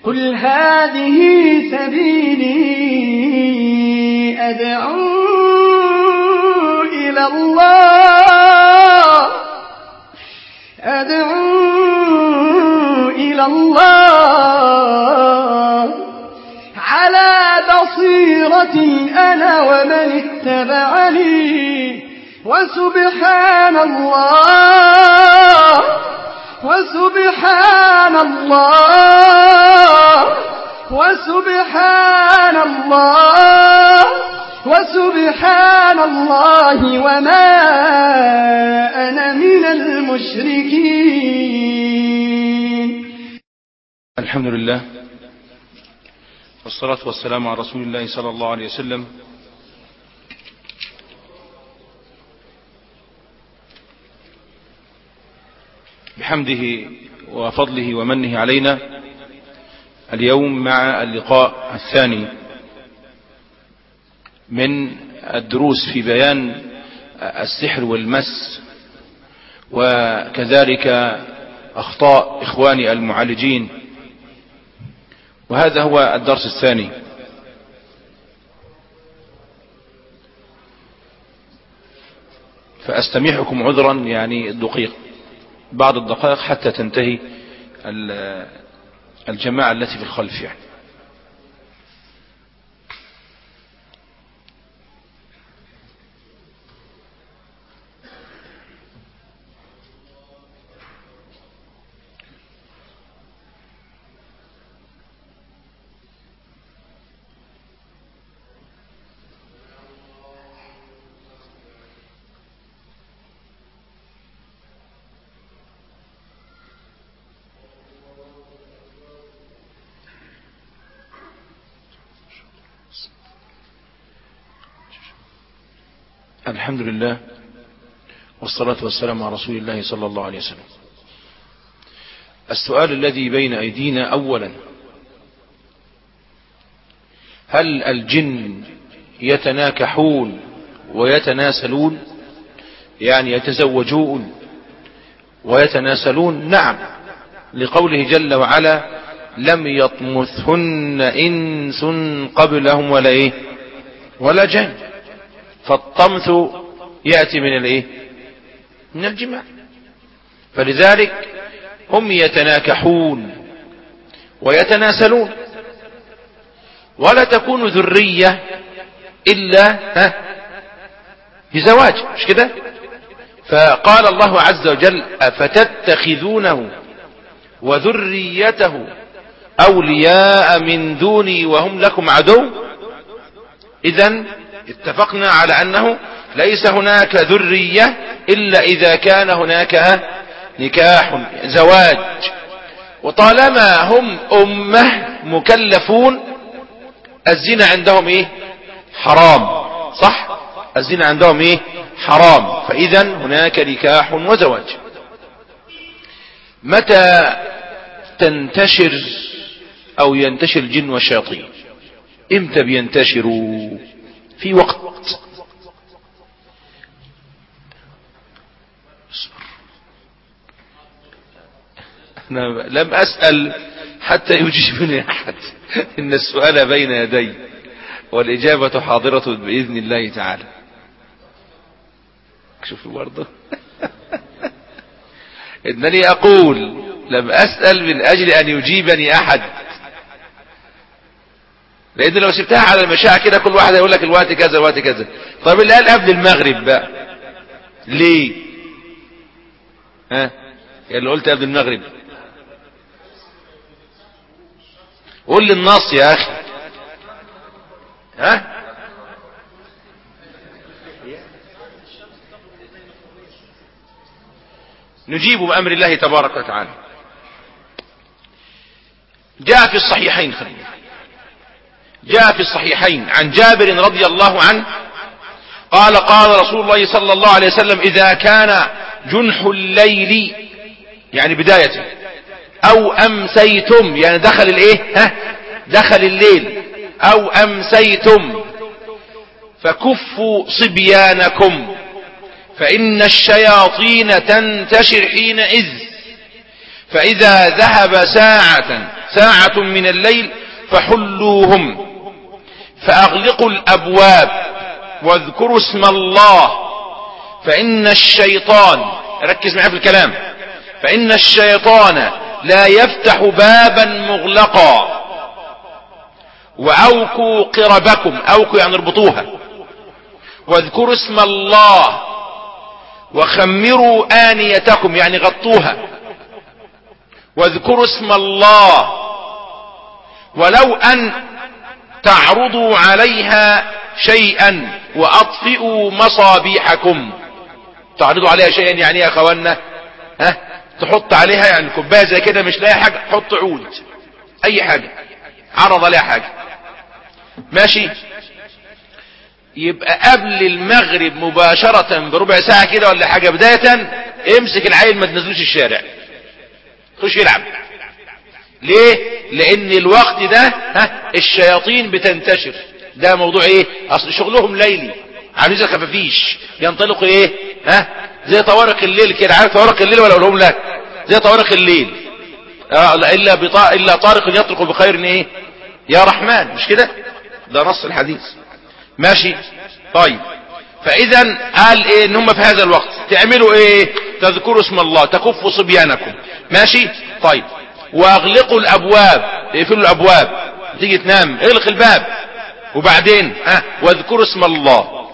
قل هذه سبيلي أدعو إلى الله أدعو إلى الله على بصيرة أنا ومن اتبعني وسبحان الله وسبحان الله وسبحان الله وسبحان الله وما أنا من المشركين الحمد لله والصلاة والسلام على رسول الله صلى الله عليه وسلم بحمده وفضله ومنه علينا اليوم مع اللقاء الثاني من الدروس في بيان السحر والمس وكذلك أخطاء إخواني المعالجين وهذا هو الدرس الثاني فأستميحكم عذرا يعني الدقيق بعض الدقائق حتى تنتهي الجماعة التي في الخلف يعني الحمد لله والصلاة والسلام على رسول الله صلى الله عليه وسلم السؤال الذي بين أيدينا أولا هل الجن يتناكحون ويتناسلون يعني يتزوجون ويتناسلون نعم لقوله جل وعلا لم يطمثهن إنس قبلهم ولا إيه ولا جن فالطمث يأتي من الايه من الجماع فلذلك هم يتناكحون ويتناسلون ولا تكون ذرية إلا ها بزواج مش كده فقال الله عز وجل أفتتخذونه وذريته أولياء من دوني وهم لكم عدو إذا اتفقنا على أنه ليس هناك ذرية إلا إذا كان هناك نكاح زواج وطالما هم أمة مكلفون الزنا عندهم إيه حرام صح الزنا عندهم إيه حرام فإذا هناك نكاح وزواج متى تنتشر أو ينتشر الجن والشياطين امتى بينتشروا في وقت أنا لم أسأل حتى يجيبني أحد إن السؤال بين يدي والإجابة حاضرة بإذن الله تعالى شوفوا برضه إنني أقول لم أسأل من أجل أن يجيبني أحد لان لو سبتها على المشاعر كده كل واحد يقول لك الوقت كذا الوقت كذا طب اللي قال قبل المغرب بقى ليه ها اللي قلت قبل المغرب قول لي النص يا اخي ها نجيب بأمر الله تبارك وتعالى جاء في الصحيحين خلينا جاء في الصحيحين عن جابر رضي الله عنه قال قال رسول الله صلى الله عليه وسلم إذا كان جنح الليل يعني بدايته أو أمسيتم يعني دخل الإيه ها دخل الليل أو أمسيتم فكفوا صبيانكم فإن الشياطين تنتشر حينئذ فإذا ذهب ساعة ساعة من الليل فحلوهم فأغلقوا الأبواب واذكروا اسم الله فإن الشيطان ركز معي في الكلام فإن الشيطان لا يفتح بابا مغلقا وأوكوا قربكم أوكوا يعني اربطوها واذكروا اسم الله وخمروا آنيتكم يعني غطوها واذكروا اسم الله ولو أن تعرضوا عليها شيئا وأطفئوا مصابيحكم تعرضوا عليها شيئا يعني يا أخوانا ها تحط عليها يعني كوبايه زي كده مش لاقي حاجة حط عود أي حاجة عرض عليها حاجة ماشي يبقى قبل المغرب مباشرة بربع ساعة كده ولا حاجة بداية امسك العيل ما تنزلوش الشارع خش يلعب ليه لان الوقت ده ها الشياطين بتنتشر ده موضوع ايه اصل شغلهم ليلي عاملين زي الخفافيش ينطلقوا ايه ها زي طوارق الليل كده عارف طوارق الليل ولا اقولهم لك زي طوارق الليل آه الا بطا... الا طارق يطرق بخير ايه يا رحمن مش كده ده نص الحديث ماشي طيب فاذا قال ايه ان هم في هذا الوقت تعملوا ايه تذكروا اسم الله تكفوا صبيانكم ماشي طيب واغلقوا الابواب اقفلوا الابواب تيجي تنام اغلق الباب وبعدين ها واذكروا اسم الله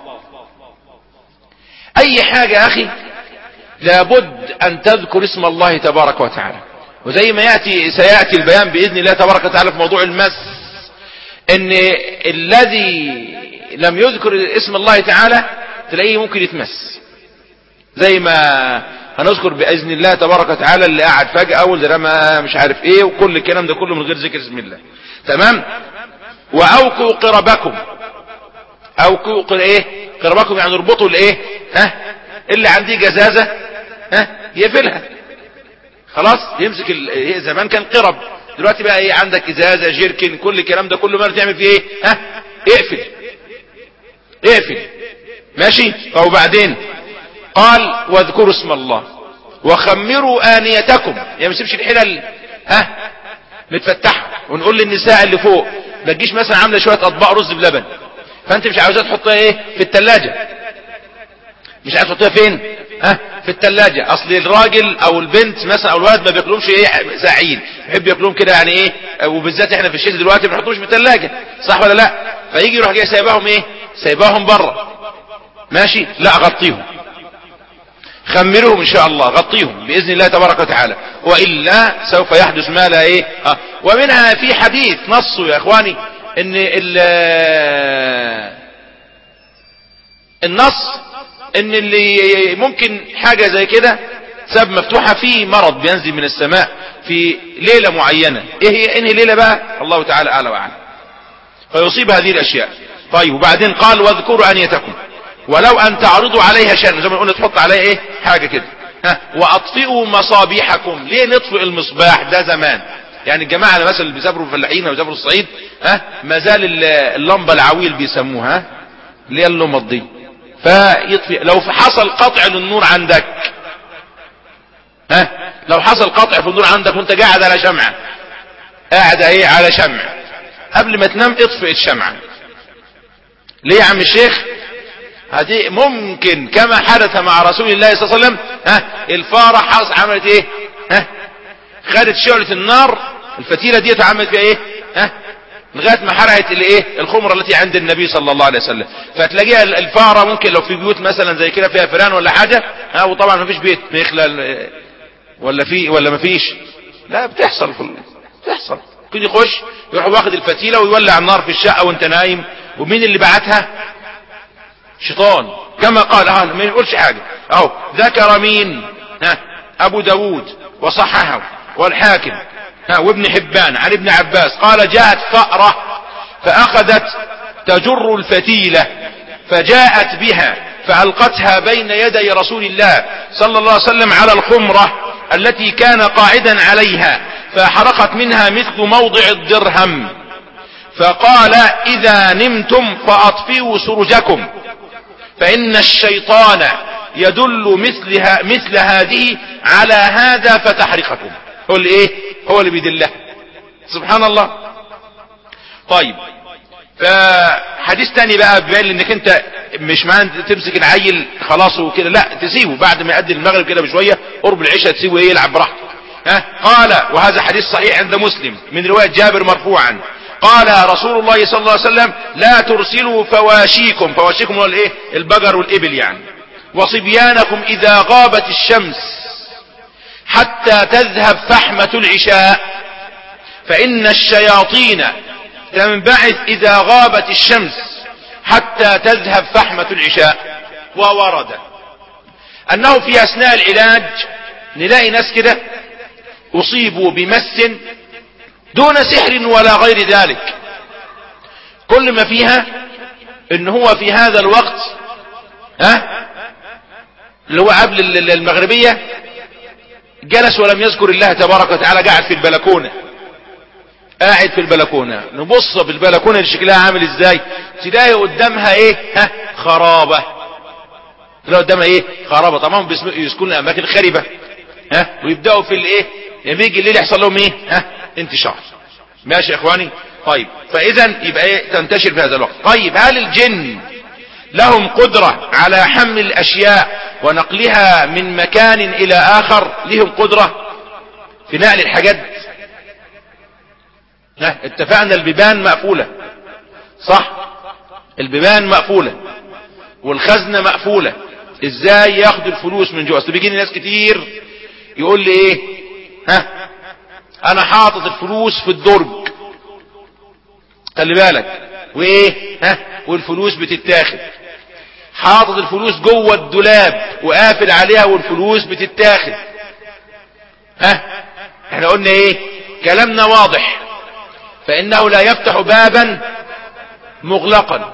اي حاجة يا اخي لابد ان تذكر اسم الله تبارك وتعالى وزي ما يأتي سيأتي البيان بإذن الله تبارك وتعالى في موضوع المس ان الذي لم يذكر اسم الله تعالى تلاقيه ممكن يتمس زي ما هنذكر بإذن الله تبارك وتعالى اللي قاعد فجأة واللي رمى مش عارف ايه وكل الكلام ده كله من غير ذكر اسم الله تمام واوقوا قربكم اوقوا قر ايه قربكم يعني اربطوا الايه ها اللي عندي جزازة ها يقفلها خلاص يمسك ال... زمان كان قرب دلوقتي بقى ايه عندك ازازة جيركن كل الكلام ده كله مرة تعمل فيه ايه ها اقفل اقفل ماشي وبعدين قال واذكروا اسم الله وخمروا آنيتكم يعني ما تسيبش الحلل ها متفتحة ونقول للنساء اللي فوق ما تجيش مثلا عامله شويه اطباق رز بلبن فانت مش عاوزاها تحطها ايه في الثلاجه مش عايز تحطيها فين ها في الثلاجه اصل الراجل او البنت مثلا او الولد ما بياكلهمش ايه ساعين يحب ياكلهم كده يعني ايه وبالذات احنا في الشتاء دلوقتي ما بنحطوش في الثلاجه صح ولا لا فيجي يروح جاي سايباهم ايه سايباهم بره ماشي لا غطيهم خمرهم ان شاء الله غطيهم باذن الله تبارك وتعالى والا سوف يحدث ما لا ايه آه. ومنها في حديث نصه يا اخواني ان النص ان اللي ممكن حاجة زي كده سبب مفتوحة في مرض بينزل من السماء في ليلة معينة ايه هي انهي ليلة بقى الله تعالى اعلى واعلم فيصيب هذه الاشياء طيب وبعدين قال واذكروا انيتكم ولو ان تعرضوا عليها شيئا زي ما قلنا تحط عليها ايه حاجة كده ها واطفئوا مصابيحكم ليه نطفئ المصباح ده زمان يعني الجماعة مثلا اللي بيسافروا الفلاحين او بيسافروا الصعيد ها ما زال اللمبة العويل بيسموها اللي هي اللمض دي فيطفئ لو حصل قطع للنور عندك ها لو حصل قطع في النور عندك وانت قاعد على شمعة قاعد ايه على شمع قبل ما تنام اطفئ الشمعة ليه يا عم الشيخ هذه ممكن كما حدث مع رسول الله صلى الله عليه وسلم ها الفارة حص عملت ايه ها خدت شعلة النار الفتيلة دي عملت فيها ايه ها لغاية ما حرقت الايه الخمرة التي عند النبي صلى الله عليه وسلم فتلاقيها الفارة ممكن لو في بيوت مثلا زي كده فيها فيران ولا حاجة ها وطبعا ما فيش بيت بيخلى ولا في ولا ما فيش لا بتحصل في بتحصل كده يخش يروح واخد الفتيلة ويولع النار في الشقة وانت نايم ومين اللي بعتها شيطان كما قال اه ما يقولش حاجة اهو ذكر مين ها ابو داود وصححه والحاكم ها وابن حبان عن ابن عباس قال جاءت فأرة فأخذت تجر الفتيلة فجاءت بها فألقتها بين يدي رسول الله صلى الله عليه وسلم على الخمرة التي كان قاعدا عليها فحرقت منها مثل موضع الدرهم فقال إذا نمتم فأطفئوا سرجكم فإن الشيطان يدل مثلها مثل هذه على هذا فتحرقكم هو اللي ايه هو اللي بيدلها سبحان الله طيب فحديث تاني بقى بيبين انك انت مش معنى تمسك العيل خلاص وكده لا تسيبه بعد ما يأدي المغرب كده بشوية قرب العشاء تسيبه ايه يلعب براحته ها قال وهذا حديث صحيح عند مسلم من رواية جابر مرفوعا قال رسول الله صلى الله عليه وسلم لا ترسلوا فواشيكم فواشيكم هو الايه البقر والابل يعني وصبيانكم اذا غابت الشمس حتى تذهب فحمة العشاء فإن الشياطين تنبعث إذا غابت الشمس حتى تذهب فحمة العشاء وورد أنه في أثناء العلاج نلاقي ناس كده أصيبوا بمس دون سحر ولا غير ذلك كل ما فيها ان هو في هذا الوقت ها اللي هو قبل المغربية جلس ولم يذكر الله تبارك وتعالى قاعد في البلكونة قاعد في البلكونة نبص في البلكونة اللي شكلها عامل ازاي تلاقي قدامها ايه ها خرابة تلاقي قدامها ايه خرابة طبعا يسكنوا اماكن خربة ها ويبدأوا في الايه لما يجي الليل يحصل لهم ايه ها انتشار ماشي يا اخواني طيب فاذا يبقى ايه تنتشر في هذا الوقت طيب هل الجن لهم قدرة على حمل الاشياء ونقلها من مكان الى اخر لهم قدرة في نقل الحاجات ها اتفقنا البيبان مقفولة صح البيبان مقفولة والخزنة مقفولة ازاي ياخدوا الفلوس من جوه اصل بيجيني ناس كتير يقول لي ايه ها انا حاطط الفلوس في الدرج خلي بالك وايه ها والفلوس بتتاخد حاطط الفلوس جوه الدولاب وقافل عليها والفلوس بتتاخد ها احنا قلنا ايه كلامنا واضح فانه لا يفتح بابا مغلقا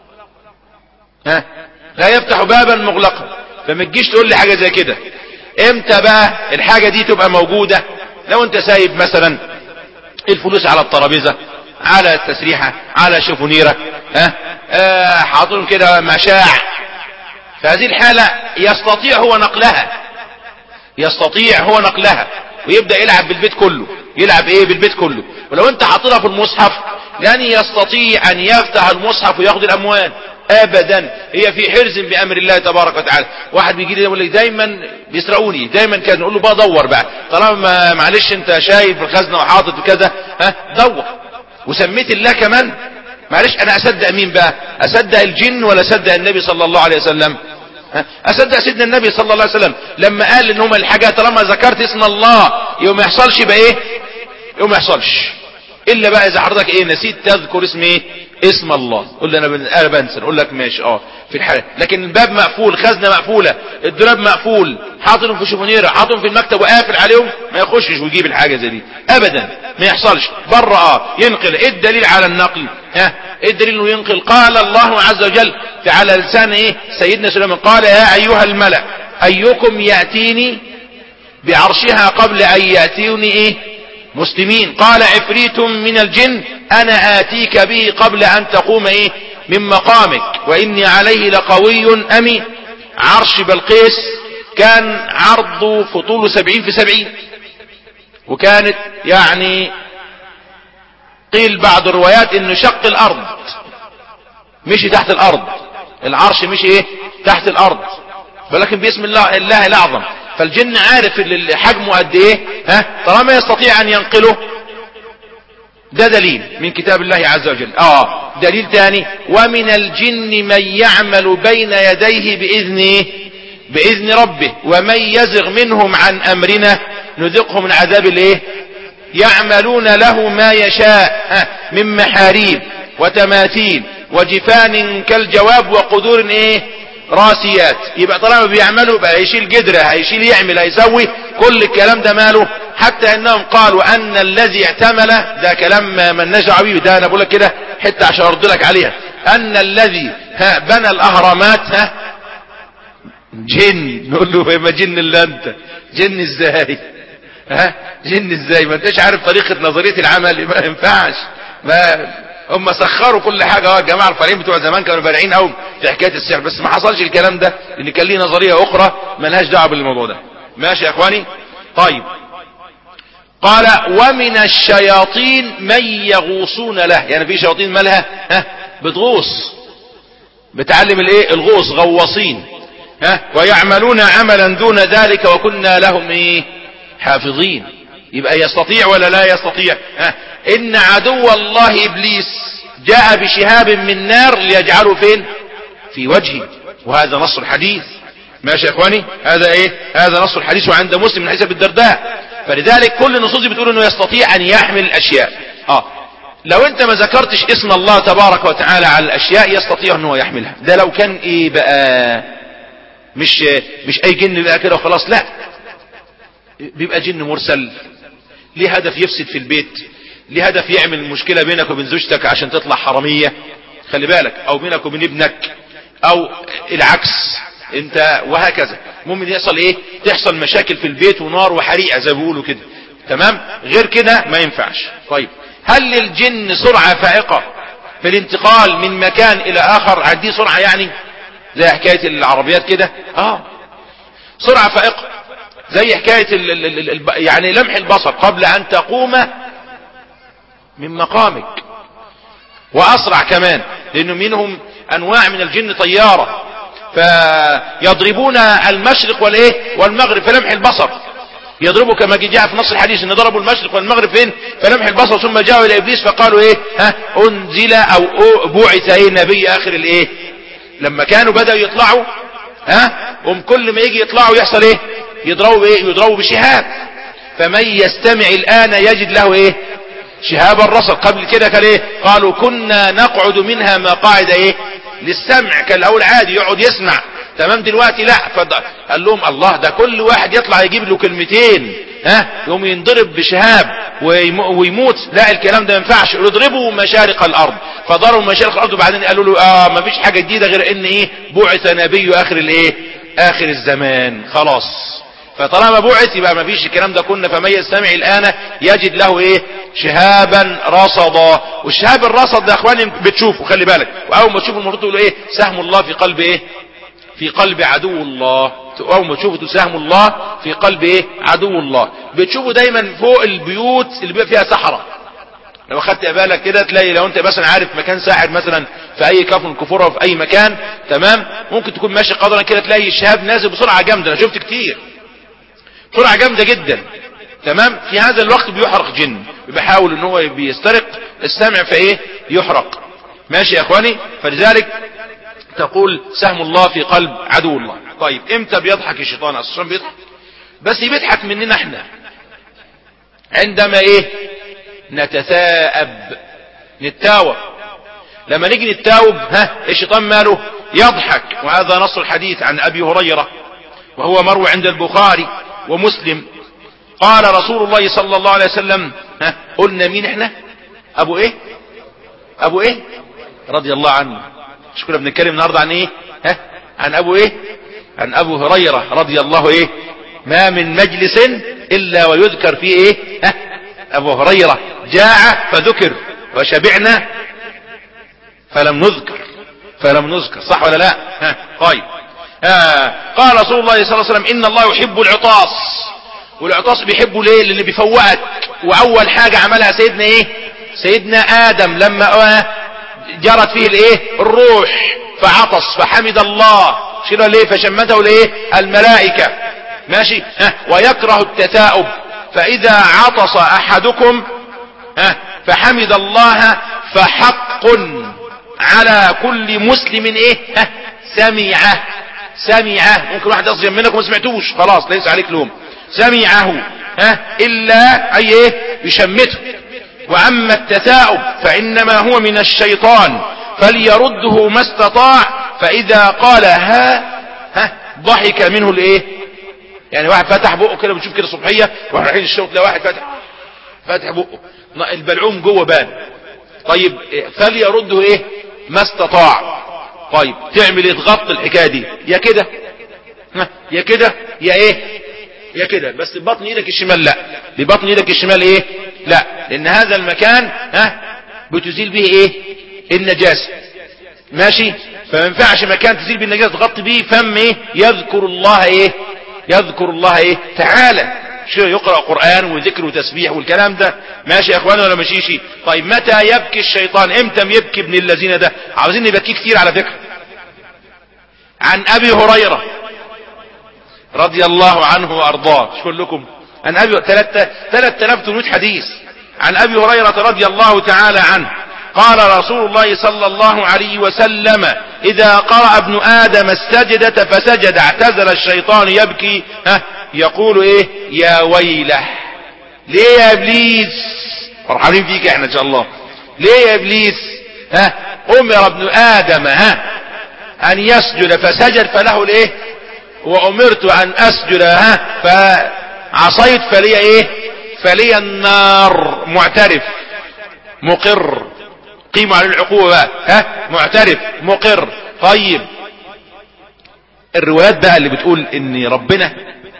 ها لا يفتح بابا مغلقا فما تجيش تقول لي حاجه زي كده امتى بقى الحاجه دي تبقى موجوده لو انت سايب مثلا الفلوس على الترابيزه على التسريحه على شفونيره ها آه حاطين كده مشاع في هذه الحاله يستطيع هو نقلها يستطيع هو نقلها ويبدا يلعب بالبيت كله يلعب ايه بالبيت كله ولو انت حاططها في المصحف لن يستطيع ان يفتح المصحف وياخد الاموال ابدا هي في حرز بامر الله تبارك وتعالى واحد بيجي لي يقول لي دايما بيسرقوني دايما كان نقول له بقى دور بقى طالما معلش انت شايف الخزنه وحاطط كذا ها دور وسميت الله كمان معلش انا اصدق مين بقى اصدق الجن ولا اصدق النبي صلى الله عليه وسلم اصدق سيدنا النبي صلى الله عليه وسلم لما قال ان هم الحاجه طالما ذكرت اسم الله يوم ما يحصلش يبقى ايه يوم ما يحصلش الا بقى اذا حضرتك ايه نسيت تذكر اسم ايه اسم الله قول لي انا بن... انا بنسى اقول لك ماشي اه في الحاله لكن الباب مقفول خزنه مقفوله الدولاب مقفول حاططهم في شوفونيره حاططهم في المكتب وقافل عليهم ما يخشش ويجيب الحاجه زي دي ابدا ما يحصلش بره اه ينقل ايه الدليل على النقل ها ايه الدليل انه ينقل قال الله عز وجل على لسان ايه سيدنا سليمان قال يا ايها الملأ ايكم ياتيني بعرشها قبل ان ياتوني ايه مسلمين قال عفريت من الجن انا اتيك به قبل ان تقوم ايه من مقامك واني عليه لقوي امين عرش بلقيس كان عرضه في طوله سبعين في سبعين وكانت يعني قيل بعض الروايات انه شق الارض مشي تحت الارض العرش مشي ايه تحت الارض ولكن باسم الله الله الاعظم فالجن عارف حجمه قد ايه ها طالما يستطيع ان ينقله ده دليل من كتاب الله عز وجل اه دليل تاني ومن الجن من يعمل بين يديه باذنه باذن ربه ومن يزغ منهم عن امرنا نذقه من عذاب الايه يعملون له ما يشاء من محاريب وتماثيل وجفان كالجواب وقدور ايه راسيات يبقى طالما بيعملوا بقى هيشيل قدره هيشيل يعمل هيسوي كل الكلام ده ماله حتى انهم قالوا ان الذي اعتمل ده كلام من نجع بيه ده انا بقول لك كده حتى عشان ارد لك عليها ان الذي ها بنى الاهرامات ها جن نقول له ما جن الا انت جن ازاي ها جن ازاي ما انتش عارف طريقة نظرية العمل ما ينفعش ما هم سخروا كل حاجة اه الجماعة الفرعين بتوع زمان كانوا بارعين قوي في حكاية السحر بس ما حصلش الكلام ده لان كان ليه نظرية اخرى ملهاش دعوة بالموضوع ده ماشي يا اخواني طيب قال ومن الشياطين من يغوصون له يعني في شياطين مالها ها بتغوص بتعلم الايه الغوص غواصين ها ويعملون عملا دون ذلك وكنا لهم ايه حافظين يبقى يستطيع ولا لا يستطيع ها ان عدو الله ابليس جاء بشهاب من نار ليجعله فين في وجهه وهذا نص الحديث ماشي يا اخواني هذا ايه هذا نص الحديث وعند مسلم من حديث ابي الدرداء فلذلك كل النصوص دي بتقول انه يستطيع ان يحمل الاشياء اه لو انت ما ذكرتش اسم الله تبارك وتعالى على الاشياء يستطيع ان هو يحملها ده لو كان ايه بقى مش مش اي جن بقى كده وخلاص لا بيبقى جن مرسل ليه هدف يفسد في البيت ليه هدف يعمل مشكلة بينك وبين زوجتك عشان تطلع حرامية خلي بالك او بينك وبين ابنك او العكس انت وهكذا ممكن يحصل ايه تحصل مشاكل في البيت ونار وحريقة زي ما بيقولوا كده تمام غير كده ما ينفعش طيب هل للجن سرعة فائقة في الانتقال من مكان الى اخر عندي سرعة يعني زي حكاية العربيات كده اه سرعة فائقة زي حكاية ال ال ال يعني لمح البصر قبل ان تقوم من مقامك واسرع كمان لانه منهم انواع من الجن طيارة فيضربون المشرق والايه والمغرب في لمح البصر يضربوا كما جاء في نص الحديث ان ضربوا المشرق والمغرب فين في لمح البصر ثم جاءوا الى ابليس فقالوا ايه ها انزل او بعث ايه نبي اخر الايه لما كانوا بدأوا يطلعوا ها هم كل ما يجي يطلعوا يحصل ايه يضربوا بايه يضربوا بشهاب فمن يستمع الان يجد له ايه شهاب الرصد قبل كده كان ايه قالوا كنا نقعد منها مقاعد ايه للسمع كان الاول عادي يقعد يسمع تمام دلوقتي لا قال لهم الله ده كل واحد يطلع يجيب له كلمتين ها يقوم ينضرب بشهاب ويموت لا الكلام ده ما ينفعش اضربوا مشارق الارض فضربوا مشارق الارض وبعدين قالوا له اه ما فيش حاجه جديده غير ان ايه بعث نبي اخر الايه اخر الزمان خلاص فطالما بعث يبقى ما فيش الكلام ده كنا فمن يستمع الان يجد له ايه شهابا رصدا والشهاب الرصد ده يا اخواني بتشوفه خلي بالك واول ما تشوفه المفروض تقول ايه سهم الله في قلب ايه في قلب عدو الله اول ما تشوفوا سهم الله في قلب ايه عدو الله بتشوفوا دايما فوق البيوت اللي بيبقى فيها سحرة لو اخدت بالك كده تلاقي لو انت مثلا عارف مكان ساحر مثلا في اي كف من الكفور او في اي مكان تمام ممكن تكون ماشي قدرا كده تلاقي الشهاب نازل بسرعه جامده انا شفت كتير سرعه جامده جدا تمام في هذا الوقت بيحرق جن بيحاول ان هو بيسترق السمع فايه يحرق ماشي يا اخواني فلذلك تقول سهم الله في قلب عدو الله طيب امتى بيضحك الشيطان اصلا بيضحك بس بيضحك مننا احنا عندما ايه نتثاءب نتاوب لما نيجي نتاوب ها الشيطان ماله يضحك وهذا نص الحديث عن ابي هريرة وهو مروي عند البخاري ومسلم قال رسول الله صلى الله عليه وسلم ها قلنا مين احنا ابو ايه ابو ايه رضي الله عنه مش كنا بنتكلم النهارده عن ايه ها عن ابو ايه عن ابو هريرة رضي الله ايه ما من مجلس الا ويذكر فيه ايه ها ابو هريرة جاع فذكر وشبعنا فلم نذكر فلم نذكر صح ولا لا ها طيب آه قال رسول الله صلى الله عليه وسلم ان الله يحب العطاس والعطاس بيحبه ليه لان بيفوقك واول حاجة عملها سيدنا ايه سيدنا ادم لما جرت فيه الايه الروح فعطس فحمد الله شيله ليه فشمته ليه الملائكة ماشي ها ويكره التثاؤب فاذا عطس احدكم ها فحمد الله فحق على كل مسلم ايه ها سمعه سمعه ممكن واحد يصل منك وما سمعتوش خلاص ليس عليك لوم سمعه ها الا اي ايه يشمته واما التثاؤب فانما هو من الشيطان فليرده ما استطاع فاذا قال ها ها ضحك منه الايه يعني واحد فتح بقه كده بتشوف كده صبحيه واحنا رايحين الشوط تلاقي واحد فتح فاتح بقه البلعوم جوه بان طيب فليرده ايه ما استطاع طيب تعمل ايه تغطي الحكايه دي يا كده يا كده يا ايه يا كده بس ببطن ايدك الشمال لا ببطن ايدك الشمال ايه لا لان هذا المكان ها بتزيل به ايه النجاسة ماشي فما ينفعش مكان تزيل به النجاسة تغطي به فم ايه يذكر الله ايه يذكر الله ايه تعالى شو يقرأ قرآن وذكر وتسبيح والكلام ده ماشي يا اخوان ولا ماشيش طيب متى يبكي الشيطان امتى يبكي ابن الذين ده عاوزين نبكيه كتير على فكرة عن ابي هريرة رضي الله عنه وارضاه شو لكم عن ابي ثلاثة آلاف حديث عن ابي هريرة رضي الله تعالى عنه قال رسول الله صلى الله عليه وسلم إذا قرأ ابن آدم السجدة فسجد اعتزل الشيطان يبكي ها يقول إيه يا ويله ليه يا إبليس فرحانين فيك احنا إن شاء الله ليه يا إبليس ها أمر ابن آدم ها أن يسجد فسجد فله الإيه وأمرت أن أسجد ها فعصيت فلي إيه فلي النار معترف مقر قيمة على العقوبة بقى ها معترف مقر طيب الروايات بقى اللي بتقول ان ربنا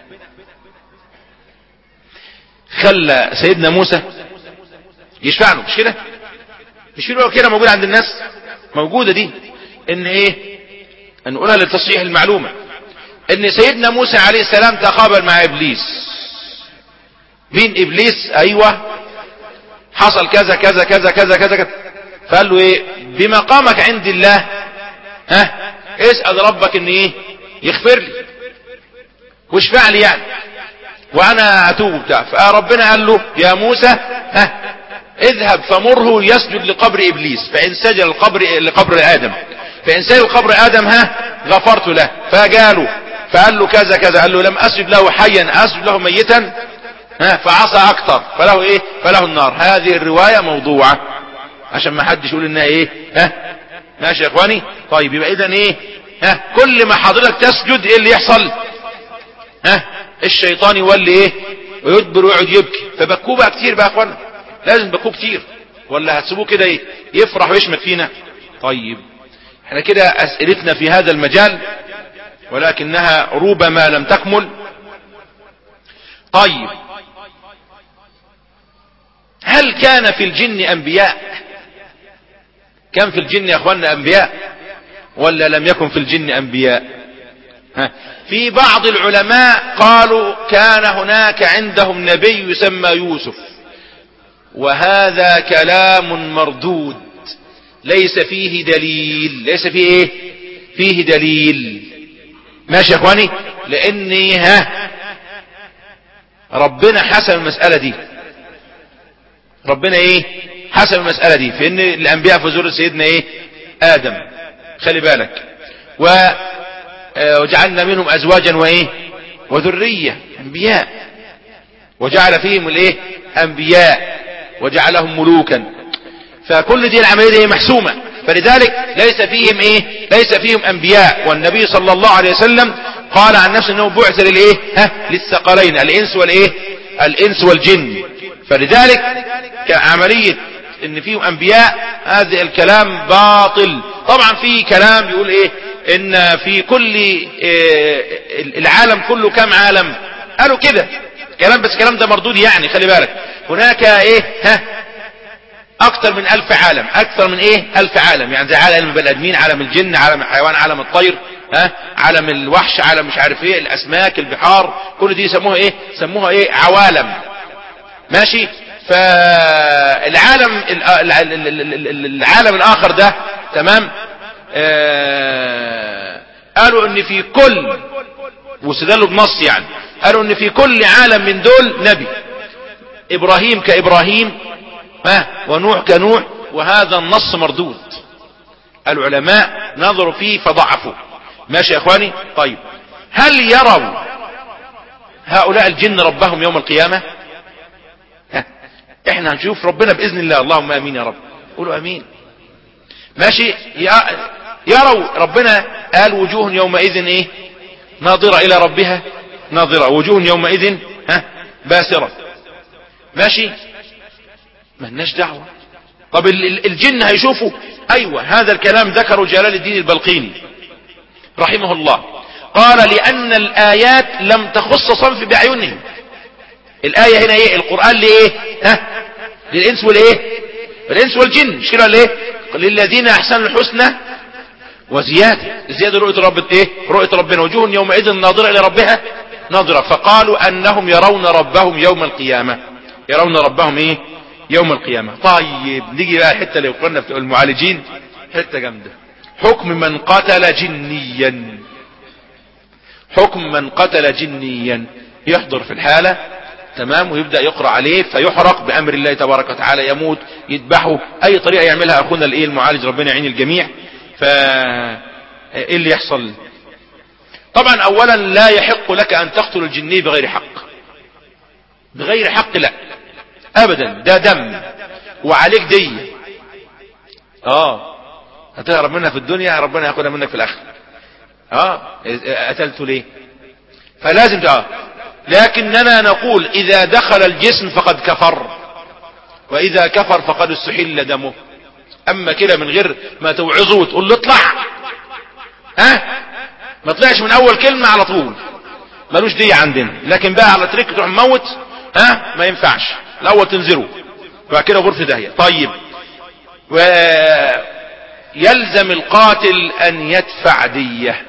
خلى سيدنا موسى يشفع له مش كده مش في كده موجودة عند الناس موجودة دي ان ايه نقولها لتصحيح المعلومة ان سيدنا موسى عليه السلام تقابل مع ابليس مين ابليس ايوه حصل كذا كذا كذا كذا كذا, كذا. فقال له ايه بمقامك عند الله ها اسأل ربك ان ايه يغفر لي واشفع لي يعني وانا اتوب بتاع فربنا قال له يا موسى ها اذهب فمره يسجد لقبر ابليس فان سجد القبر لقبر ادم فان سجد لقبر ادم ها غفرت له فقالوا فقال له كذا كذا قال له لم اسجد له حيا اسجد له ميتا ها فعصى اكثر فله ايه فله النار هذه الرواية موضوعة عشان ما حدش يقول انها ايه ها ماشي يا اخواني طيب يبقى اذا ايه ها كل ما حضرتك تسجد ايه اللي يحصل ها الشيطان يولي ايه ويدبر ويقعد يبكي فبكوه بقى كتير بقى يا اخوانا لازم بكوه كتير ولا هتسيبوه كده ايه يفرح ويشمت فينا طيب احنا كده اسئلتنا في هذا المجال ولكنها ربما لم تكمل طيب هل كان في الجن انبياء كان في الجن يا اخواننا انبياء ولا لم يكن في الجن انبياء ها في بعض العلماء قالوا كان هناك عندهم نبي يسمى يوسف وهذا كلام مردود ليس فيه دليل ليس فيه ايه فيه دليل ماشي يا اخواني لاني ها ربنا حسب المسألة دي ربنا ايه حسب المسألة دي في ان الانبياء في زور سيدنا ايه ادم خلي بالك و آه، وجعلنا منهم ازواجا وايه وذرية انبياء وجعل فيهم الايه انبياء وجعلهم ملوكا فكل دي العملية دي محسومة فلذلك ليس فيهم ايه ليس فيهم انبياء والنبي صلى الله عليه وسلم قال عن نفسه انه بعث للايه ها للثقلين الانس والايه الانس والجن فلذلك كعملية ان فيهم انبياء هذا الكلام باطل طبعا في كلام بيقول ايه ان في كل إيه العالم كله كم عالم قالوا كده كلام بس الكلام ده مردود يعني خلي بالك هناك ايه ها اكثر من الف عالم اكثر من ايه الف عالم يعني زي عالم البني ادمين عالم الجن عالم الحيوان عالم الطير ها عالم الوحش عالم مش عارف ايه الاسماك البحار كل دي يسموها ايه سموها ايه عوالم ماشي فالعالم العالم الاخر ده تمام آه قالوا ان في كل واستدلوا بنص يعني قالوا ان في كل عالم من دول نبي ابراهيم كابراهيم ها ونوح كنوح وهذا النص مردود العلماء نظروا فيه فضعفوا ماشي يا اخواني طيب هل يروا هؤلاء الجن ربهم يوم القيامة احنا هنشوف ربنا باذن الله اللهم امين يا رب قولوا امين ماشي يروا ربنا قال وجوه يومئذ ايه ناظرة الى ربها ناظرة وجوه يومئذ ها باسرة ماشي ما لناش دعوة طب الجن هيشوفوا ايوه هذا الكلام ذكره جلال الدين البلقيني رحمه الله قال لان الايات لم تخص صنف باعينهم الآية هنا ايه القرآن لإيه ها للإنس والإيه الإنس والجن مش كده لإيه للذين أحسنوا الحسنى وزيادة زيادة رؤية رب ايه رؤية ربنا وجوه يومئذ ناظرة إلى ربها نظرة فقالوا انهم يرون ربهم يوم القيامة يرون ربهم ايه يوم القيامة طيب نيجي بقى الحتة اللي قلنا في المعالجين حتة جامدة حكم من قتل جنيا حكم من قتل جنيا يحضر في الحالة تمام ويبدأ يقرأ عليه فيحرق بأمر الله تبارك وتعالى يموت يذبحه أي طريقة يعملها أخونا الإيه المعالج ربنا يعين الجميع ف ايه اللي يحصل طبعا اولا لا يحق لك ان تقتل الجني بغير حق بغير حق لا ابدا ده دم وعليك دي اه هتهرب منها في الدنيا ربنا ياخدها منك في الاخره اه قتلته ليه فلازم اه لكننا نقول اذا دخل الجسم فقد كفر واذا كفر فقد استحل دمه اما كده من غير ما توعظه وتقول له اطلع ها ما طلعش من اول كلمة على طول ملوش دي عندنا لكن بقى على تريك تروح مموت ها ما ينفعش الاول تنزله بعد كده غرفة داهية طيب ويلزم القاتل ان يدفع دية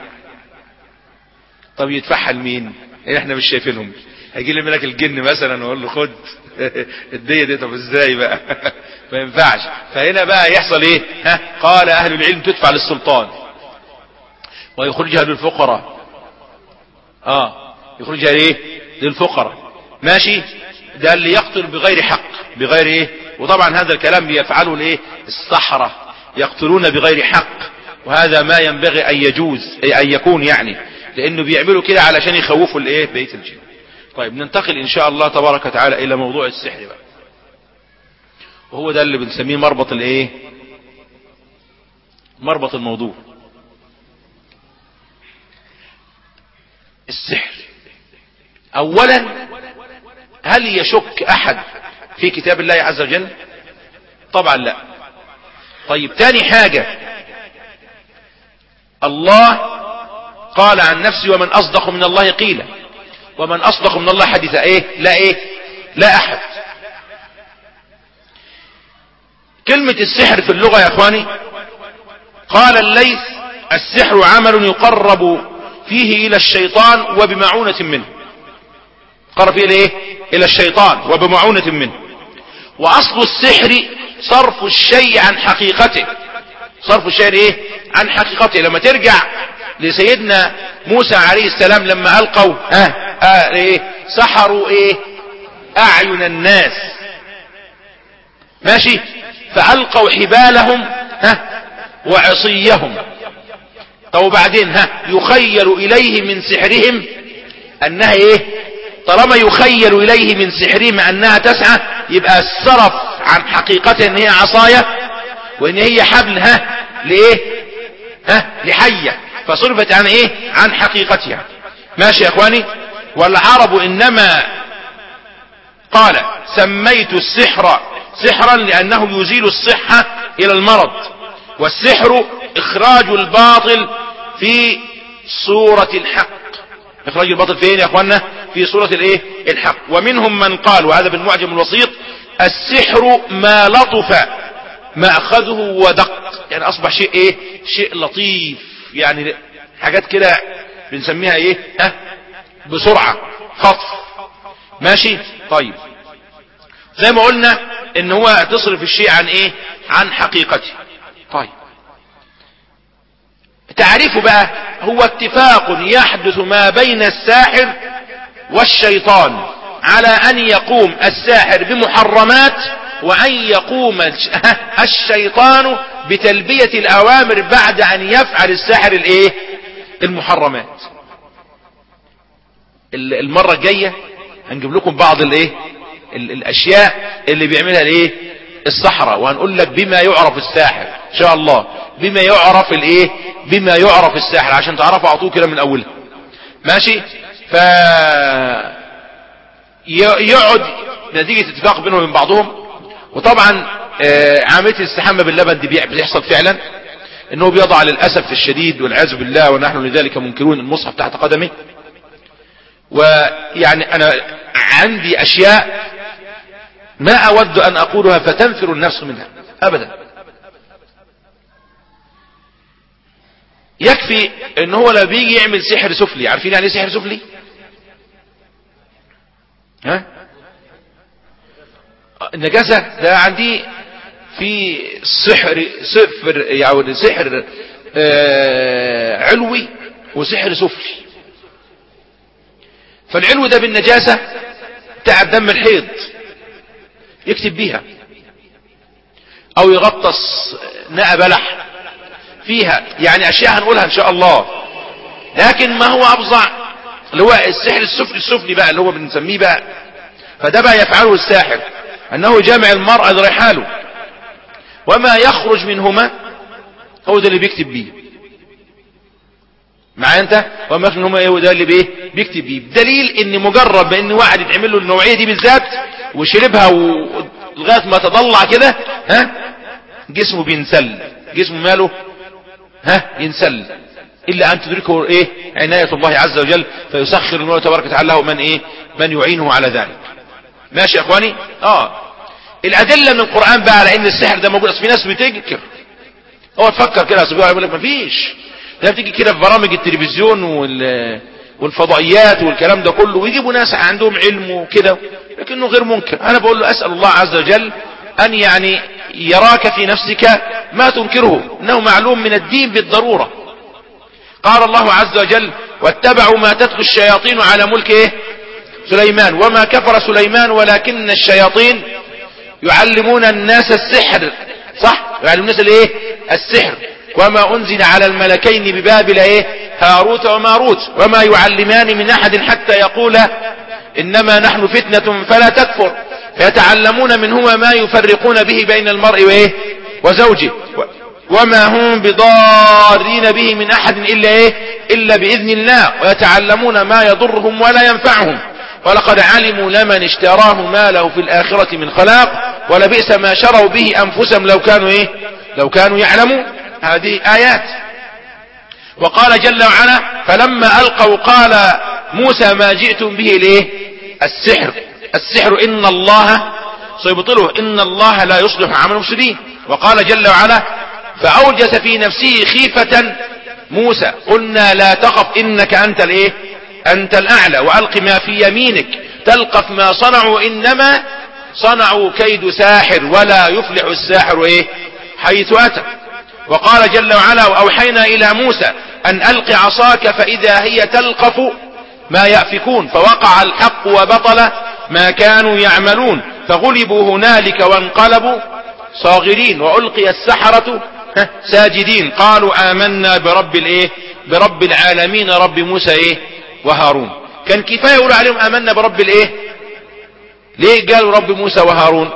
طب يدفعها لمين احنا مش شايفينهم هيجي لي منك الجن مثلا واقول له خد الدية دي طب ازاي بقى ما ينفعش فهنا بقى يحصل ايه ها قال اهل العلم تدفع للسلطان ويخرجها للفقراء اه يخرجها ليه للفقراء ماشي ده اللي يقتل بغير حق بغير ايه وطبعا هذا الكلام بيفعله الايه السحرة يقتلون بغير حق وهذا ما ينبغي ان يجوز أي ان يكون يعني لانه بيعملوا كده علشان يخوفوا الايه بيت الجن طيب ننتقل ان شاء الله تبارك وتعالى الى موضوع السحر بقى وهو ده اللي بنسميه مربط الايه مربط الموضوع السحر اولا هل يشك احد في كتاب الله عز وجل طبعا لا طيب تاني حاجة الله قال عن نفسه ومن اصدق من الله قيلا ومن اصدق من الله حديثا ايه لا ايه لا احد كلمة السحر في اللغة يا اخواني قال الليث السحر عمل يقرب فيه الى الشيطان وبمعونة منه قرب فيه الايه الى الشيطان وبمعونة منه واصل السحر صرف الشيء عن حقيقته صرف الشيء ايه عن حقيقته لما ترجع لسيدنا موسى عليه السلام لما القوا ها آه ايه سحروا ايه اعين الناس ماشي فالقوا حبالهم ها وعصيهم طب وبعدين ها يخيل اليه من سحرهم انها ايه طالما يخيل اليه من سحرهم انها تسعى يبقى الصرف عن حقيقتها ان هي عصاية وان هي حبل ها لايه ها لحية فصرفت عن ايه عن حقيقتها ماشي يا اخواني والعرب انما قال سميت السحر سحرا لانه يزيل الصحة الى المرض والسحر اخراج الباطل في صورة الحق اخراج الباطل فين يا اخوانا في صورة الايه الحق ومنهم من قال وهذا بالمعجم الوسيط السحر ما لطف ما اخذه ودق يعني اصبح شيء ايه شيء لطيف يعني حاجات كده بنسميها ايه ها بسرعة خطف ماشي طيب زي ما قلنا ان هو تصرف الشيء عن ايه عن حقيقته طيب تعريفه بقى هو اتفاق يحدث ما بين الساحر والشيطان على ان يقوم الساحر بمحرمات وان يقوم الشيطان بتلبية الاوامر بعد ان يفعل الساحر الايه المحرمات المرة الجاية هنجيب لكم بعض الايه الاشياء اللي بيعملها الايه الصحراء وهنقول لك بما يعرف الساحر ان شاء الله بما يعرف الايه بما يعرف الساحر عشان تعرفوا على طول كده من اولها ماشي ف يقعد نتيجة اتفاق بينهم وبين بعضهم وطبعا عاملة الاستحامة باللبن دي بيحصل فعلا انه بيضع للأسف الشديد والعياذ بالله ونحن لذلك منكرون المصحف تحت قدمه ويعني انا عندي اشياء ما اود ان اقولها فتنفر النفس منها ابدا يكفي ان هو لما بيجي يعمل سحر سفلي عارفين يعني ايه سحر سفلي ها النجاسة ده عندي في سحر سفر يعني سحر آه علوي وسحر سفلي فالعلو ده بالنجاسة بتاع دم الحيض يكتب بيها او يغطس ناء بلح فيها يعني اشياء هنقولها ان شاء الله لكن ما هو افظع اللي هو السحر السفلي السفلي بقى اللي هو بنسميه بقى فده بقى يفعله الساحر انه جامع المرأة رحاله وما يخرج منهما هو ده اللي بيكتب بيه معايا انت وما يخرج منهما ايه ده اللي بيه بيكتب بيه بدليل ان مجرد بان واحد يتعمل له النوعية دي بالذات وشربها ولغاية ما تضلع كده ها جسمه بينسل جسمه ماله ها ينسل إلا أن تدركه إيه عناية الله عز وجل فيسخر المولى تبارك وتعالى له من إيه من يعينه على ذلك ماشي يا أخواني آه الأدلة من القرآن بقى على إن السحر ده موجود أصل في ناس بتنكر هو تفكر كده أصل يقول لك مفيش ده بتيجي كده في برامج التلفزيون وال والفضائيات والكلام ده كله ويجيبوا ناس عندهم علم وكده لكنه غير منكر أنا بقول له أسأل الله عز وجل أن يعني يراك في نفسك ما تنكره إنه معلوم من الدين بالضرورة قال الله عز وجل واتبعوا ما تتلو الشياطين على ملك إيه؟ سليمان وما كفر سليمان ولكن الشياطين يعلمون الناس السحر صح يعلمون الناس الايه السحر وما انزل على الملكين ببابل ايه هاروت وماروت وما يعلمان من احد حتى يقولا انما نحن فتنة فلا تكفر فيتعلمون منهما ما يفرقون به بين المرء وايه وزوجه وما هم بضارين به من احد الا ايه الا باذن الله ويتعلمون ما يضرهم ولا ينفعهم ولقد علموا لمن اشتراه ما له في الآخرة من خلاق ولبئس ما شروا به أنفسهم لو كانوا إيه لو كانوا يعلمون هذه آيات وقال جل وعلا فلما ألقوا قال موسى ما جئتم به ليه السحر السحر إن الله سيبطله إن الله لا يصلح عمل المفسدين وقال جل وعلا فأوجس في نفسه خيفة موسى قلنا لا تخف إنك أنت الإيه أنت الأعلى وألق ما في يمينك تلقف ما صنعوا إنما صنعوا كيد ساحر ولا يفلح الساحر إيه حيث أتى وقال جل وعلا وأوحينا إلى موسى أن ألق عصاك فإذا هي تلقف ما يأفكون فوقع الحق وبطل ما كانوا يعملون فغلبوا هنالك وانقلبوا صاغرين وألقي السحرة ساجدين قالوا آمنا برب الايه برب العالمين رب موسى ايه وهارون كان كفاية يقول عليهم آمنا برب الايه ليه قالوا رب موسى وهارون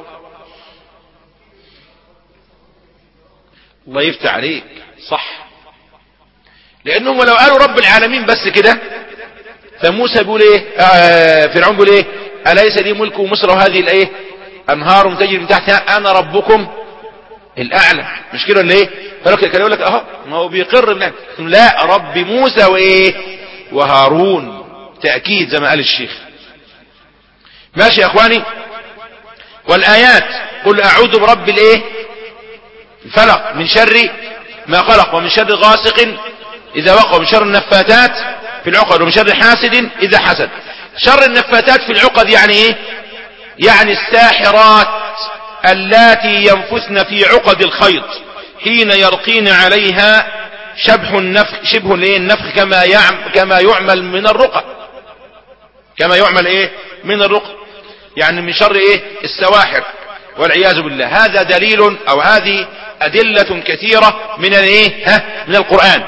الله يفتح عليك صح لانهم لو قالوا رب العالمين بس كده فموسى بيقول ايه آه فرعون بيقول ايه اليس لي ملك مصر وهذه الايه انهار تجري من تحتها انا ربكم الاعلى مش كده ولا ايه كان يقول لك اهو ما هو بيقر الله لا رب موسى وايه وهارون تأكيد زي ما قال الشيخ ماشي يا اخواني والايات قل اعوذ برب الايه الفلق من شر ما خلق ومن شر غاسق اذا وقع ومن شر النفاتات في العقد ومن شر حاسد اذا حسد شر النفاتات في العقد يعني ايه يعني الساحرات اللاتي ينفثن في عقد الخيط حين يرقين عليها شبه النفخ شبه الايه النفخ كما يعمل كما يعمل من الرقى كما يعمل ايه من الرقى يعني من شر ايه السواحر والعياذ بالله هذا دليل او هذه ادلة كثيرة من الايه ها من القرآن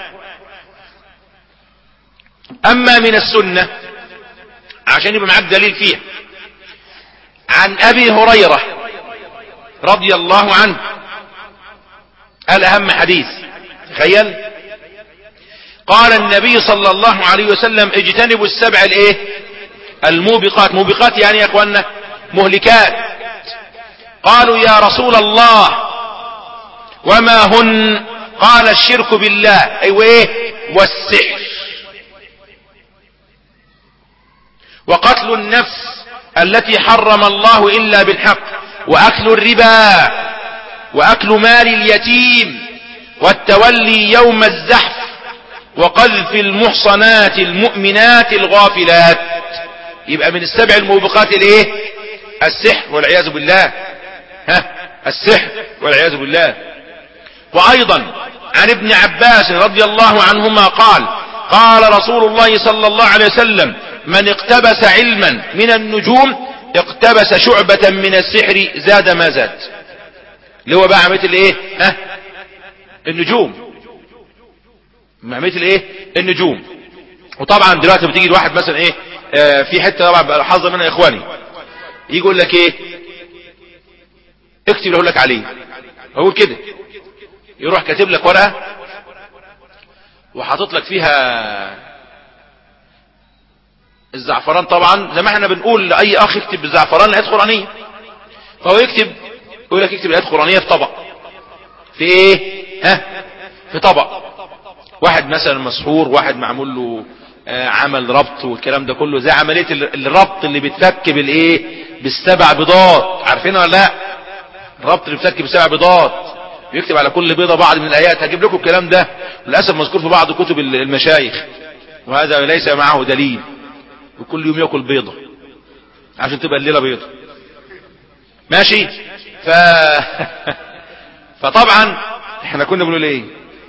اما من السنة عشان يبقى معاك دليل فيها عن ابي هريرة رضي الله عنه الاهم حديث تخيل قال النبي صلى الله عليه وسلم اجتنبوا السبع الايه الموبقات موبقات يعني يا اخوانا مهلكات قالوا يا رسول الله وما هن قال الشرك بالله ايوه ايه والسحر وقتل النفس التي حرم الله الا بالحق واكل الربا واكل مال اليتيم والتولي يوم الزحف وقذف المحصنات المؤمنات الغافلات يبقى من السبع الموبقات الايه السحر والعياذ بالله ها السحر والعياذ بالله وايضا عن ابن عباس رضي الله عنهما قال قال رسول الله صلى الله عليه وسلم من اقتبس علما من النجوم اقتبس شعبة من السحر زاد ما زاد اللي هو بقى عمليه الايه ها النجوم عمليه الايه النجوم وطبعا دلوقتي بتيجي الواحد مثلا ايه آه في حته طبعا حظ منها يا اخواني يجي يقول لك ايه اكتب اللي اقول لك عليه اقول كده يروح كاتب لك ورقه وحاطط لك فيها الزعفران طبعا زي ما احنا بنقول لاي اخ يكتب بالزعفران الايات قرانيه فهو يكتب يقول لك اكتب الايات قرانيه في طبق في ايه ها في طبق واحد مثلا مسحور واحد معمول له آه عمل ربط والكلام ده كله زي عمليه الربط اللي بتفك بالايه بالسبع بيضات عارفينها ولا لا الربط اللي بتفك بالسبع بيضات بيكتب على كل بيضه بعض من الايات هجيب لكم الكلام ده للاسف مذكور في بعض كتب المشايخ وهذا ليس معه دليل وكل يوم ياكل بيضة عشان تبقى الليلة بيضة ماشي ف... فطبعا احنا كنا بنقول ايه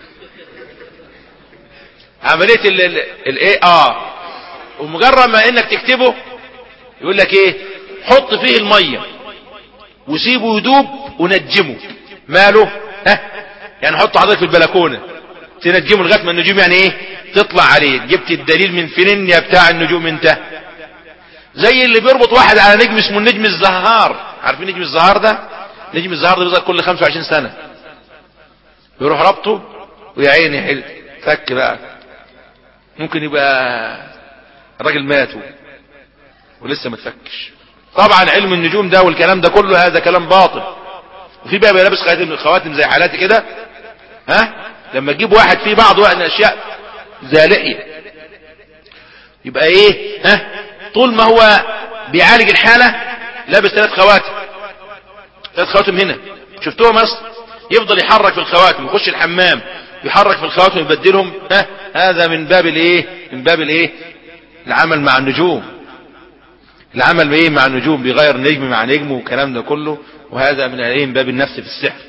عملية الايه اه ومجرد ما انك تكتبه يقول لك ايه حط فيه المية وسيبه يدوب ونجمه ماله ها يعني حطه حضرتك في البلكونة تنجمه لغاية ما النجوم يعني ايه تطلع عليه جبت الدليل من فين يا بتاع النجوم انت زي اللي بيربط واحد على نجم اسمه النجم الزهار عارفين نجم الزهار ده نجم الزهار ده بيظهر كل 25 سنة بيروح ربطه ويا عيني حلو فك بقى ممكن يبقى الراجل مات ولسه ما تفكش طبعا علم النجوم ده والكلام ده كله هذا كلام باطل وفي بقى لابس خواتم خواتم زي حالاتي كده ها لما تجيب واحد فيه بعض من الاشياء زالقية يبقى ايه ها طول ما هو بيعالج الحالة لابس ثلاث خواتم ثلاث خواتم هنا شفتوها مصر يفضل يحرك في الخواتم يخش الحمام يحرك في الخواتم يبدلهم ها هذا من باب الايه من باب الايه العمل مع النجوم العمل بايه مع النجوم بيغير نجم مع نجم والكلام ده كله وهذا من ايه من باب النفس في السحر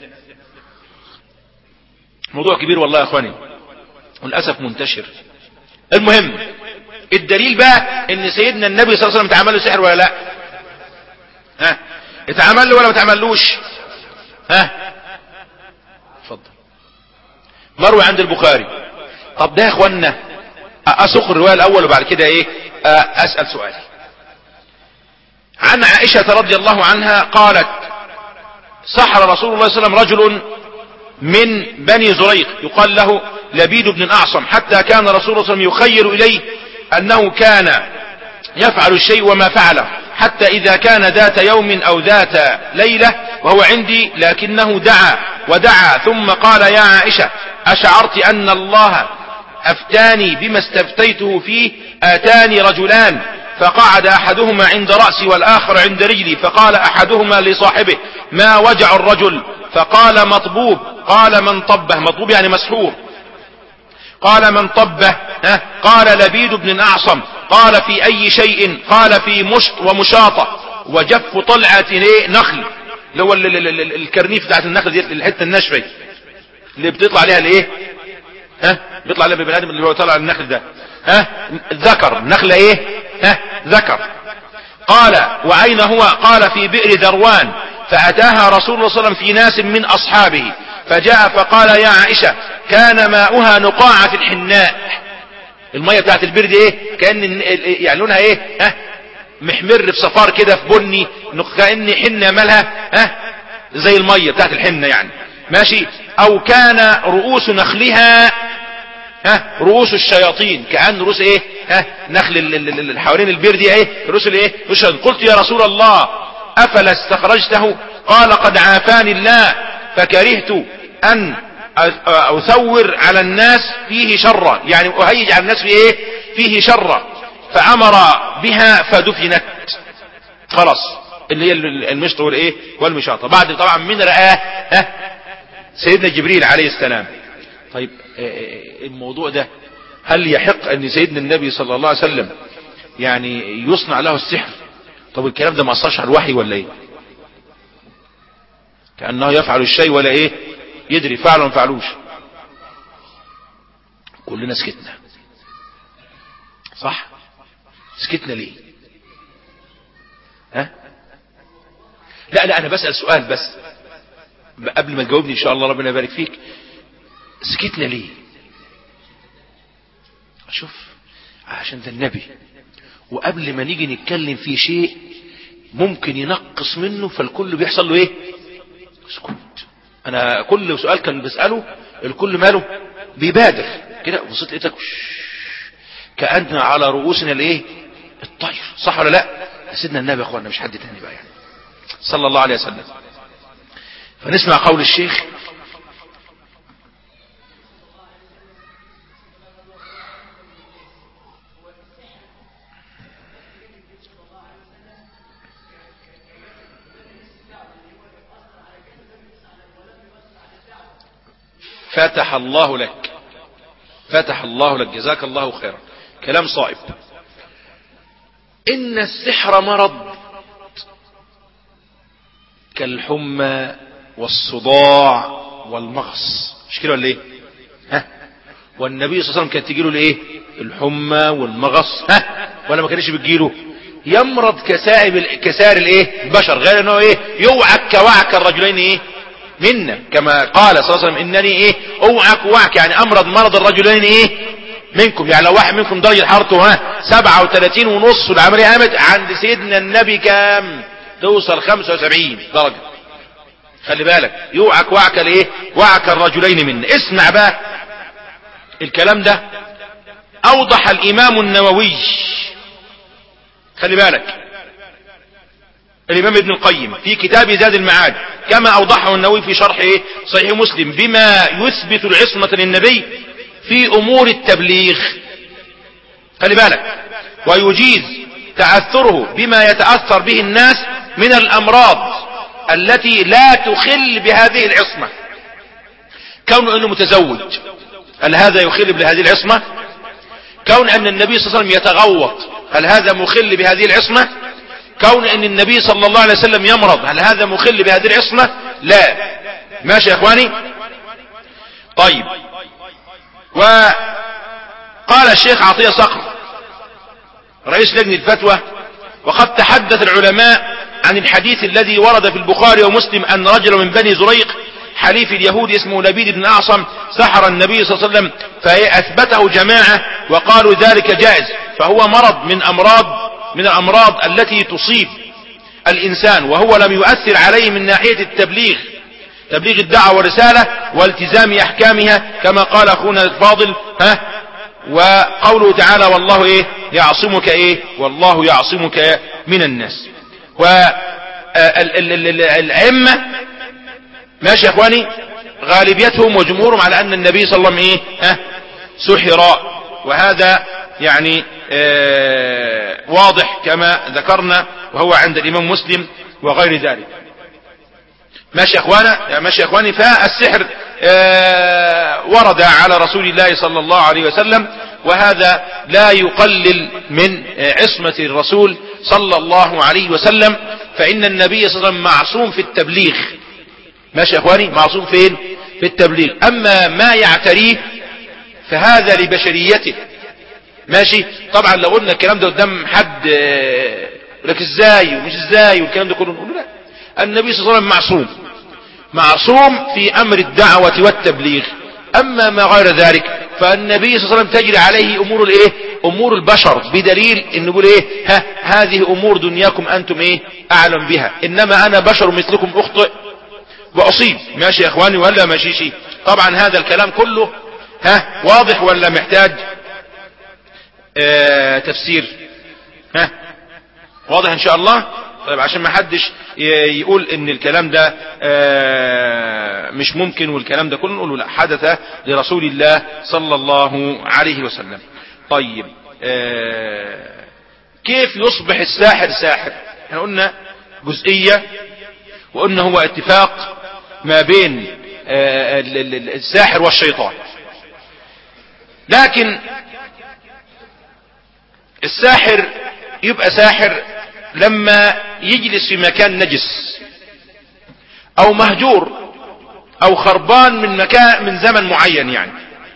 موضوع كبير والله يا اخواني وللاسف منتشر المهم الدليل بقى ان سيدنا النبي صلى الله عليه وسلم اتعمل له سحر ولا لا ها اتعمل له ولا ما اتعملوش ها اتفضل مروي عند البخاري طب ده يا اخوانا اسوق الروايه الاول وبعد كده ايه اسال سؤال عن عائشه رضي الله عنها قالت سحر رسول الله صلى الله عليه وسلم رجل من بني زريق يقال له لبيد بن الأعصم حتى كان رسول الله صلى الله عليه وسلم يخيل إليه أنه كان يفعل الشيء وما فعله حتى إذا كان ذات يوم أو ذات ليلة وهو عندي لكنه دعا ودعا ثم قال يا عائشة أشعرت أن الله أفتاني بما استفتيته فيه آتاني رجلان فقعد أحدهما عند رأسي والآخر عند رجلي فقال أحدهما لصاحبه ما وجع الرجل فقال مطبوب قال من طبه مطبوب يعني مسحور قال من طبه ها قال لبيد بن الأعصم قال في أي شيء قال في مشط ومشاطة وجف طلعة نخل اللي هو الكرنيف بتاعت النخل دي الحته الناشفه اللي بتطلع عليها الايه ها بيطلع عليها البني ادم اللي هو طالع النخل ده ها ذكر نخله ايه ها ذكر قال واين هو قال في بئر ذروان فاتاها رسول الله صلى الله عليه وسلم في ناس من اصحابه فجاء فقال يا عائشة كان ماؤها نقاع في الحناء المية بتاعت البير دي ايه كأن يعني لونها ايه ها محمر في صفار كده في بني كأن حنة مالها ها زي المية بتاعت الحنة يعني ماشي او كان رؤوس نخلها ها رؤوس الشياطين كأن رؤوس ايه ها نخل اللي حوالين البير دي ايه رؤوس الايه قلت يا رسول الله افلا استخرجته قال قد عافاني الله فكرهت ان اثور على الناس فيه شرا يعني اهيج على الناس في ايه فيه شرا فامر بها فدفنت خلاص اللي هي المشط والايه والمشاطه بعد طبعا من رآه ها سيدنا جبريل عليه السلام طيب الموضوع ده هل يحق ان سيدنا النبي صلى الله عليه وسلم يعني يصنع له السحر طب الكلام ده ما اثرش على الوحي ولا ايه كأنه يفعل الشيء ولا ايه يدري فعل ولا فعلوش كلنا سكتنا صح سكتنا ليه ها لا لا انا بسأل سؤال بس قبل ما تجاوبني ان شاء الله ربنا يبارك فيك سكتنا ليه شوف عشان ده النبي وقبل ما نيجي نتكلم في شيء ممكن ينقص منه فالكل بيحصل له ايه اسكت انا كل سؤال كان بسأله الكل ماله بيبادر كده بصيت لقيتك كأننا على رؤوسنا الايه الطير صح ولا لا سيدنا النبي يا اخوانا مش حد تاني بقى يعني صلى الله عليه وسلم فنسمع قول الشيخ فتح الله لك فتح الله لك جزاك الله خيرا كلام صائب إن السحر مرض كالحمى والصداع والمغص مش كده ولا ايه ها والنبي صلى الله عليه وسلم كانت تجيله الايه الحمى والمغص ها ولا ما كانش بتجيله يمرض كسائب كسائر الايه البشر غير انه ايه يوعك كوعك الرجلين ايه منا كما قال صلى الله عليه وسلم انني ايه اوعك وعك يعني امرض مرض الرجلين ايه منكم يعني لو واحد منكم درجة حرارته ها 37 ونص والعملية قامت عند سيدنا النبي كام توصل 75 درجة خلي بالك يوعك وعك الايه وعك الرجلين منا اسمع بقى الكلام ده اوضح الامام النووي خلي بالك الامام ابن القيم في كتاب زاد المعاد كما اوضحه النووي في شرح إيه؟ صحيح مسلم بما يثبت العصمة للنبي في امور التبليغ خلي بالك ويجيز تأثره بما يتأثر به الناس من الامراض التي لا تخل بهذه العصمة كون انه متزوج هل هذا يخل بهذه العصمة كون ان النبي صلى الله عليه وسلم يتغوط هل هذا مخل بهذه العصمة كون ان النبي صلى الله عليه وسلم يمرض هل هذا مخل بهذه العصمة لا ماشي يا اخواني طيب وقال الشيخ عطية صقر رئيس لجنة الفتوى وقد تحدث العلماء عن الحديث الذي ورد في البخاري ومسلم أن رجل من بني زريق حليف اليهود اسمه لبيد بن أعصم سحر النبي صلى الله عليه وسلم فأثبته جماعة وقالوا ذلك جائز فهو مرض من أمراض من الأمراض التي تصيب الإنسان وهو لم يؤثر عليه من ناحية التبليغ تبليغ الدعوة والرسالة والتزام أحكامها كما قال أخونا الفاضل ها وقوله تعالى والله إيه يعصمك إيه والله يعصمك من الناس والأئمة ماشي يا اخواني غالبيتهم وجمهورهم على ان النبي صلى الله عليه وسلم ايه ها سحر وهذا يعني آه واضح كما ذكرنا وهو عند الامام مسلم وغير ذلك ماشي يا اخوانا ماشي يا اخواني فالسحر آه ورد على رسول الله صلى الله عليه وسلم وهذا لا يقلل من عصمة الرسول صلى الله عليه وسلم فإن النبي صلى الله عليه وسلم معصوم في التبليغ ماشي يا اخواني معصوم فين في التبليغ اما ما يعتريه فهذا لبشريته ماشي طبعا لو قلنا الكلام ده قدام حد لك ازاي ومش ازاي والكلام ده كله نقول لا النبي صلى الله عليه وسلم معصوم معصوم في امر الدعوة والتبليغ اما ما غير ذلك فالنبي صلى الله عليه وسلم تجري عليه امور الايه امور البشر بدليل ان نقول ايه ها هذه امور دنياكم انتم ايه اعلم بها انما انا بشر مثلكم اخطئ واصيب ماشي يا اخواني ولا ماشيشي طبعا هذا الكلام كله ها واضح ولا محتاج اه تفسير ها واضح ان شاء الله طيب عشان ما حدش يقول ان الكلام ده اه مش ممكن والكلام ده كله نقوله لا حدث لرسول الله صلى الله عليه وسلم طيب اه كيف يصبح الساحر ساحر احنا قلنا جزئية وقلنا هو اتفاق ما بين الساحر والشيطان لكن الساحر يبقى ساحر لما يجلس في مكان نجس او مهجور او خربان من مكان من زمن معين يعني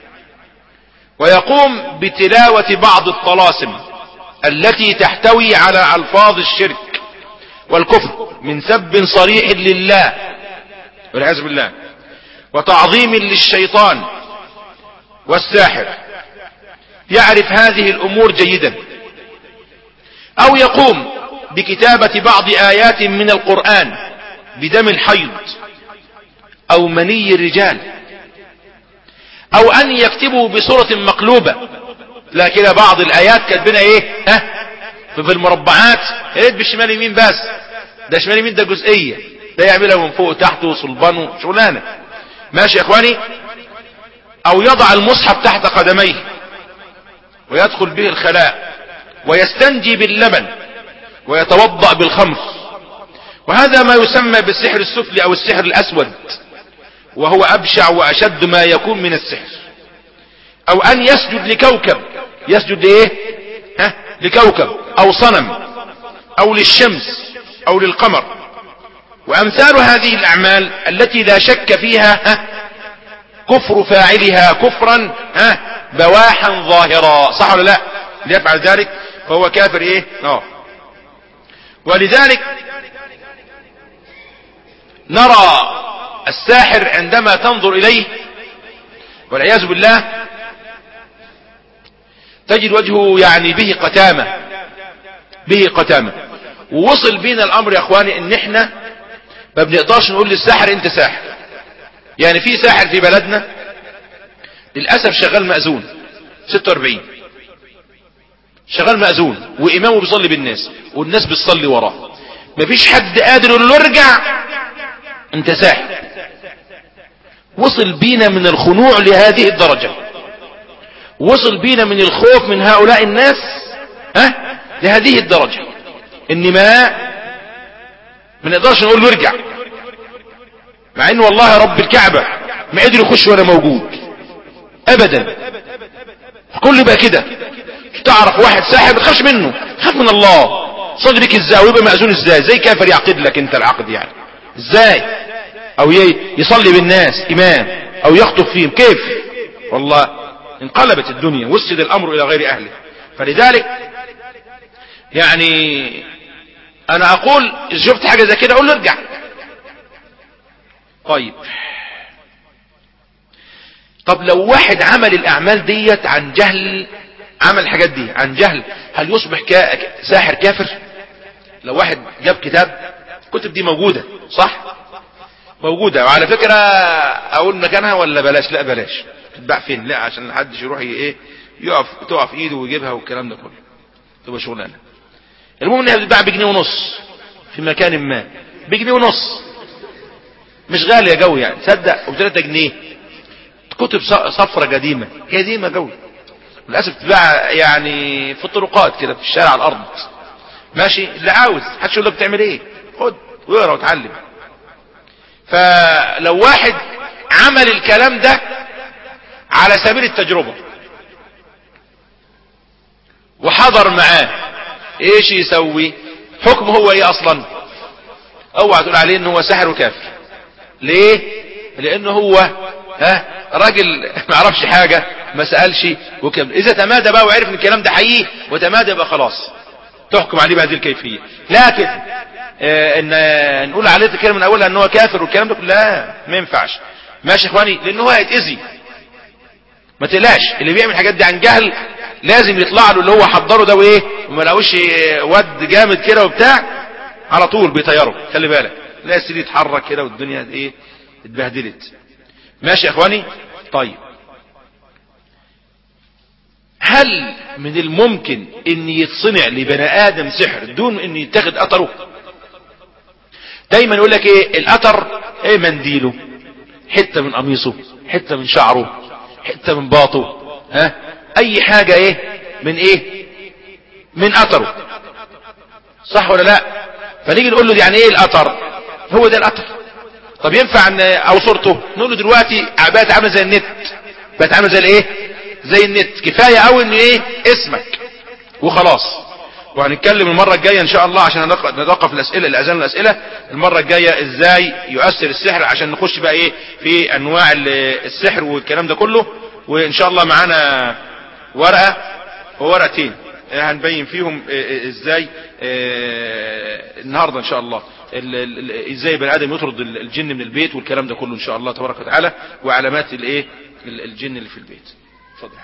ويقوم بتلاوة بعض الطلاسم التي تحتوي على الفاظ الشرك والكفر من سب صريح لله والعياذ بالله وتعظيم للشيطان والساحر يعرف هذه الامور جيدا او يقوم بكتابة بعض ايات من القرآن بدم الحيض او مني الرجال او ان يكتبوا بصورة مقلوبة لا كده بعض الايات كاتبنا ايه ها في المربعات يا ريت بالشمال يمين بس ده شمال يمين ده جزئية ده يعملها من فوق تحت وصلبانه شغلانة ماشي يا اخواني او يضع المصحف تحت قدميه ويدخل به الخلاء ويستنجي باللبن ويتوضأ بالخمر وهذا ما يسمى بالسحر السفلي او السحر الاسود وهو ابشع واشد ما يكون من السحر او ان يسجد لكوكب يسجد لايه ها لكوكب او صنم او للشمس او للقمر وامثال هذه الاعمال التي لا شك فيها ها كفر فاعلها كفرا ها بواحا ظاهرا صح ولا لا ليفعل ذلك فهو كافر ايه اه ولذلك نرى الساحر عندما تنظر اليه والعياذ بالله تجد وجهه يعني به قتامة به قتامة ووصل بينا الامر يا اخواني ان احنا ما بنقدرش نقول للساحر انت ساحر يعني في ساحر في بلدنا للأسف شغال مأذون 46 شغال مأذون وإمامه بيصلي بالناس والناس بتصلي وراه مفيش حد قادر يقول له ارجع انت ساحر وصل بينا من الخنوع لهذه الدرجة وصل بينا من الخوف من هؤلاء الناس ها لهذه الدرجة ان ما ما نقدرش نقول له ارجع مع ان والله رب الكعبة ما قدر يخش وانا موجود ابدا كل بقى كده تعرف واحد ساحر ما تخافش منه خاف من الله صلي بك ازاي ويبقى مأذون ازاي زي كافر يعقد لك انت العقد يعني ازاي او يصلي بالناس امام او يخطب فيهم كيف والله انقلبت الدنيا وسد الامر الى غير اهله فلذلك يعني انا اقول شفت حاجة زي كده اقول له ارجع طيب طب لو واحد عمل الاعمال ديت عن جهل عمل الحاجات دي عن جهل هل يصبح كا... ساحر كافر لو واحد جاب كتاب الكتب دي موجودة صح موجودة وعلى فكرة اقول مكانها ولا بلاش لا بلاش تتباع فين لا عشان محدش يروح ايه يقف تقف ايده ويجيبها والكلام ده كله تبقى شغلانه المهم انها بتتباع بجنيه ونص في مكان ما بجنيه ونص مش غالية قوي يعني تصدق وبثلاثة جنيه كتب صفرة قديمة قديمة قوي للأسف تباع يعني في الطرقات كده في الشارع على الأرض ماشي اللي عاوز حدش يقول له بتعمل ايه خد واقرا وتعلم فلو واحد عمل الكلام ده على سبيل التجربة وحضر معاه ايش يسوي حكم هو ايه اصلا اوعى تقول عليه ان هو ساحر وكافر ليه لانه هو ها راجل ما عرفش حاجة ما سألش وكم اذا تمادى بقى وعرف ان الكلام ده حقيقي وتمادى يبقى خلاص تحكم عليه بهذه الكيفية لكن آه ان آه نقول عليه كده من اولها ان هو كافر والكلام ده لا ما ينفعش ماشي يا اخواني لان هو هيتأذي ما تقلقش اللي بيعمل الحاجات دي عن جهل لازم يطلع له اللي هو حضره ده وايه وما لقوش واد جامد كده وبتاع على طول بيطيره خلي بالك لا السرير يتحرك كده والدنيا ايه اتبهدلت ماشي يا اخواني طيب هل من الممكن ان يتصنع لبني ادم سحر دون ان يتخذ اثره دايما يقول لك ايه الاثر ايه منديله حته من قميصه حته من شعره حته من باطه ها اي حاجة ايه من ايه من اثره صح ولا لا فنيجي نقول له يعني ايه الاثر هو ده الاثر طب ينفع ان او صورته نقول له دلوقتي بقت عامله زي النت بقت عامله زي الايه زي النت كفايه قوي ان ايه اسمك وخلاص وهنتكلم المرة الجاية ان شاء الله عشان نتوقف الاسئلة الاذان الاسئلة المرة الجاية ازاي يؤثر السحر عشان نخش بقى ايه في انواع السحر والكلام ده كله وان شاء الله معانا ورقة وورقتين هنبين فيهم ازاي النهاردة ان شاء الله ازاي بني ادم يطرد الجن من البيت والكلام ده كله ان شاء الله تبارك وتعالى وعلامات الايه الجن اللي في البيت اتفضل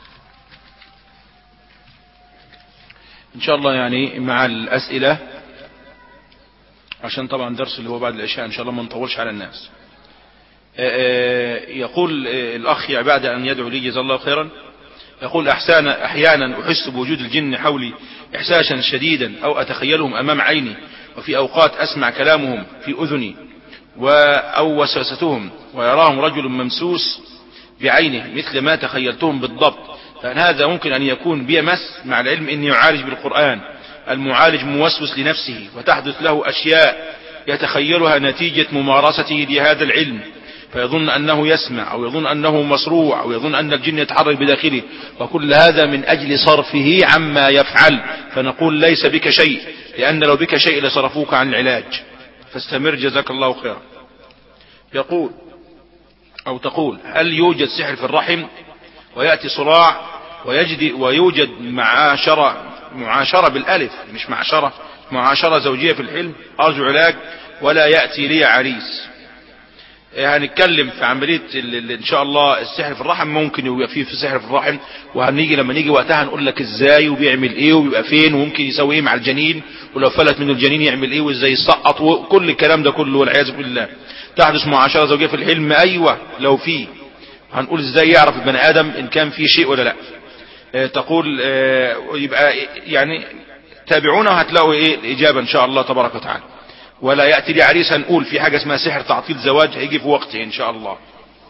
ان شاء الله يعني مع الاسئلة عشان طبعا درس اللي هو بعد العشاء ان شاء الله ما نطولش على الناس يقول الاخ بعد ان يدعو لي جزا الله خيرا يقول احسانا احيانا احس بوجود الجن حولي احساسا شديدا او اتخيلهم امام عيني وفي اوقات اسمع كلامهم في اذني او وسوستهم ويراهم رجل ممسوس بعينه مثل ما تخيلتهم بالضبط فان هذا ممكن ان يكون بي مس مع العلم اني يعالج بالقرآن المعالج موسوس لنفسه وتحدث له اشياء يتخيلها نتيجة ممارسته لهذا العلم فيظن أنه يسمع أو يظن أنه مصروع أو يظن أن الجن يتحرك بداخله وكل هذا من أجل صرفه عما يفعل فنقول ليس بك شيء لأن لو بك شيء لصرفوك عن العلاج فاستمر جزاك الله خيرا يقول أو تقول هل يوجد سحر في الرحم ويأتي صراع ويجد ويوجد معاشرة معاشرة بالألف مش معاشرة معاشرة زوجية في الحلم أرجو علاج ولا يأتي لي عريس هنتكلم في عملية ان شاء الله السحر في الرحم ممكن يبقى فيه في سحر في الرحم وهنيجي لما نيجي وقتها هنقول لك ازاي وبيعمل ايه وبيبقى فين وممكن يسوي ايه مع الجنين ولو فلت منه الجنين يعمل ايه وازاي يسقط وكل الكلام ده كله والعياذ بالله تحدث معاشرة زوجية في الحلم ايوه لو فيه هنقول ازاي يعرف البني ادم ان كان فيه شيء ولا لا اه تقول اه يبقى يعني تابعونا وهتلاقوا ايه الاجابة ان شاء الله تبارك وتعالى ولا يأتي لي عريس هنقول في حاجة اسمها سحر تعطيل زواج هيجي في وقته ان شاء الله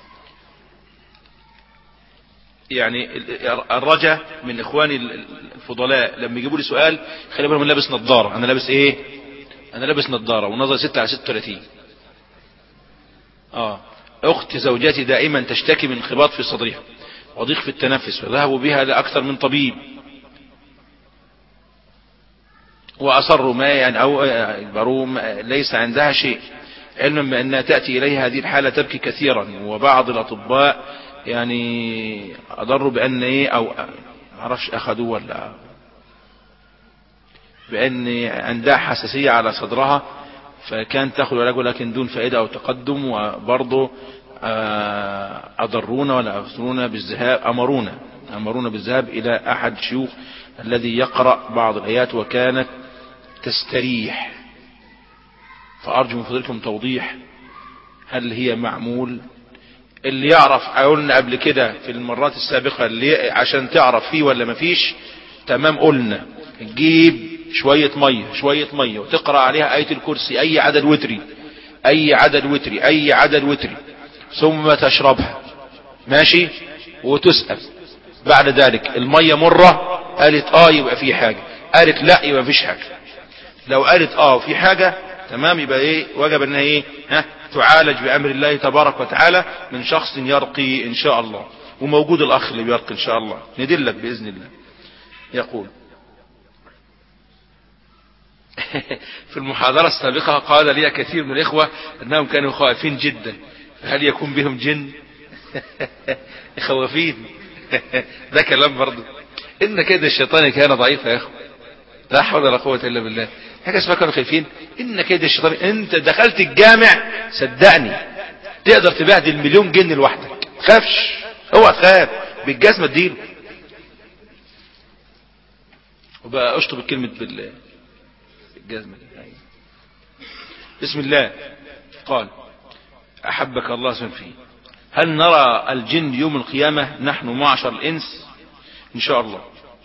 يعني الرجا من اخواني الفضلاء لما يجيبوا لي سؤال خلي بالهم انا لابس نظارة انا لابس ايه انا لابس نظارة ونظر 6 على 36 اه اخت زوجتي دائما تشتكي من انخباط في صدرها وضيق في التنفس فذهبوا بها لاكثر من طبيب واصروا ما يعني او اجبروا ليس عندها شيء علما بانها تاتي اليها هذه الحاله تبكي كثيرا وبعض الاطباء يعني اضروا بان ايه او معرفش اخذوه ولا بان عندها حساسيه على صدرها فكان تاخذ علاج ولكن دون فائده او تقدم وبرضه اضرونا ولا افترونا بالذهاب امرونا امرونا بالذهاب الى احد شيوخ الذي يقرأ بعض الايات وكانت تستريح فأرجو من فضلكم توضيح هل هي معمول اللي يعرف قلنا قبل كده في المرات السابقة اللي عشان تعرف فيه ولا مفيش تمام قلنا تجيب شوية مية شوية مية وتقرأ عليها آية الكرسي أي عدد وتري أي عدد وتري أي عدد وتري ثم تشربها ماشي وتسأل بعد ذلك المية مرة قالت اه يبقى في حاجة قالت لا يبقى مفيش حاجة لو قالت اه في حاجة تمام يبقى ايه وجب انها ايه ها تعالج بامر الله تبارك وتعالى من شخص يرقي ان شاء الله وموجود الاخ اللي بيرقي ان شاء الله ندلك باذن الله يقول في المحاضرة السابقة قال لي كثير من الاخوة انهم كانوا خائفين جدا هل يكون بهم جن خوافين ده كلام برضه ان كيد الشيطان كان ضعيفا يا اخوة لا حول ولا قوة الا بالله حاجة اسمها كانوا خايفين ان كيد الشيطان انت دخلت الجامع صدقني تقدر تبهدل مليون جن لوحدك خافش اوعى تخاف بالجزمة اديله وبقى اشطب الكلمة بال بالجزمة بسم الله قال احبك الله سبحانه فيه هل نرى الجن يوم القيامة نحن معشر الانس ان شاء الله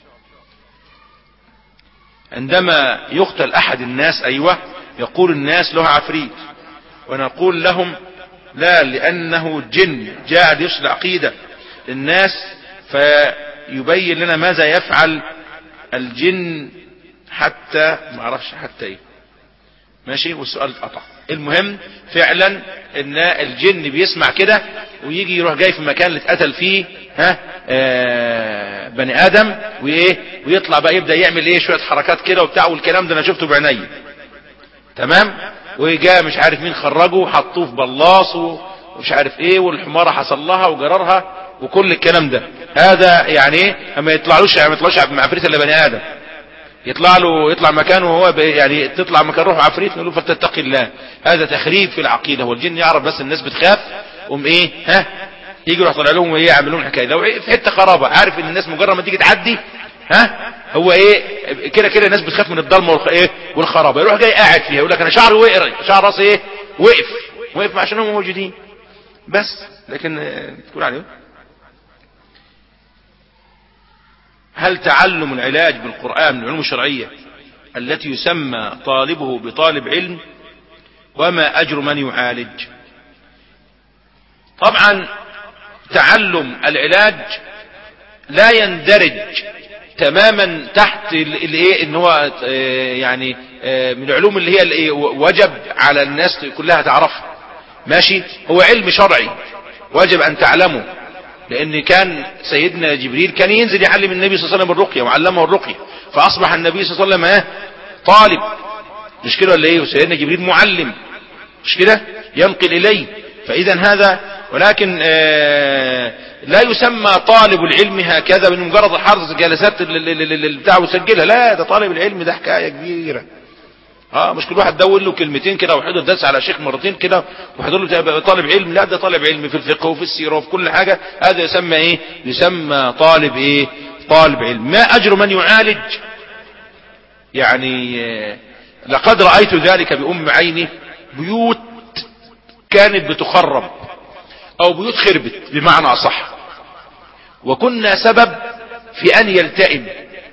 عندما يقتل احد الناس ايوه يقول الناس له عفريت ونقول لهم لا لانه جن جاء ليصل عقيدة للناس فيبين لنا ماذا يفعل الجن حتى ما اعرفش حتى ايه ماشي والسؤال اتقطع المهم فعلا ان الجن بيسمع كده ويجي يروح جاي في المكان اللي اتقتل فيه ها آه بني ادم وايه ويطلع بقى يبدا يعمل ايه شويه حركات كده وبتاع والكلام ده انا شفته بعيني تمام وجاء مش عارف مين خرجه وحطوه في بلاص ومش عارف ايه والحماره حصل لها وجررها وكل الكلام ده هذا يعني ايه ما يطلعلوش ما يطلعوش مع عفريت الا بني ادم يطلع له يطلع مكانه وهو يعني تطلع مكان روح عفريت نقول له فلتتقي الله هذا تخريب في العقيده والجن يعرف بس الناس بتخاف قوم ايه ها يجي يروح طالع لهم ايه يعملون حكايه لو في حته خرابه عارف ان الناس مجرد ما تيجي تعدي ها هو ايه كده كده الناس بتخاف من الضلمه والخ... ايه والخرابه يروح جاي قاعد فيها يقول لك انا شعري وقر شعر راسي ايه وقف وقف عشان هم موجودين بس لكن تقول عليه هل تعلم العلاج بالقرآن من العلوم الشرعية التي يسمى طالبه بطالب علم وما أجر من يعالج طبعا تعلم العلاج لا يندرج تماما تحت الايه ان هو يعني من العلوم اللي هي وجب على الناس كلها تعرفها ماشي هو علم شرعي واجب ان تعلمه لان كان سيدنا جبريل كان ينزل يعلم النبي صلى الله عليه وسلم الرقية وعلمه الرقية فاصبح النبي صلى الله عليه وسلم ايه طالب مش كده ولا ايه وسيدنا جبريل معلم مش كده ينقل اليه فاذا هذا ولكن آه لا يسمى طالب العلم هكذا من مجرد حرص الجلسات بتاعه وسجلها لا ده طالب العلم ده حكايه كبيره اه مش كل واحد دور له كلمتين كده وحضر درس على شيخ مرتين كده وحضر له طالب علم لا ده طالب علم في الفقه وفي السيره وفي كل حاجه هذا يسمى ايه يسمى طالب ايه طالب علم ما اجر من يعالج يعني آه لقد رايت ذلك بام عيني بيوت كانت بتخرب او بيوت خربت بمعنى اصح وكنا سبب في ان يلتئم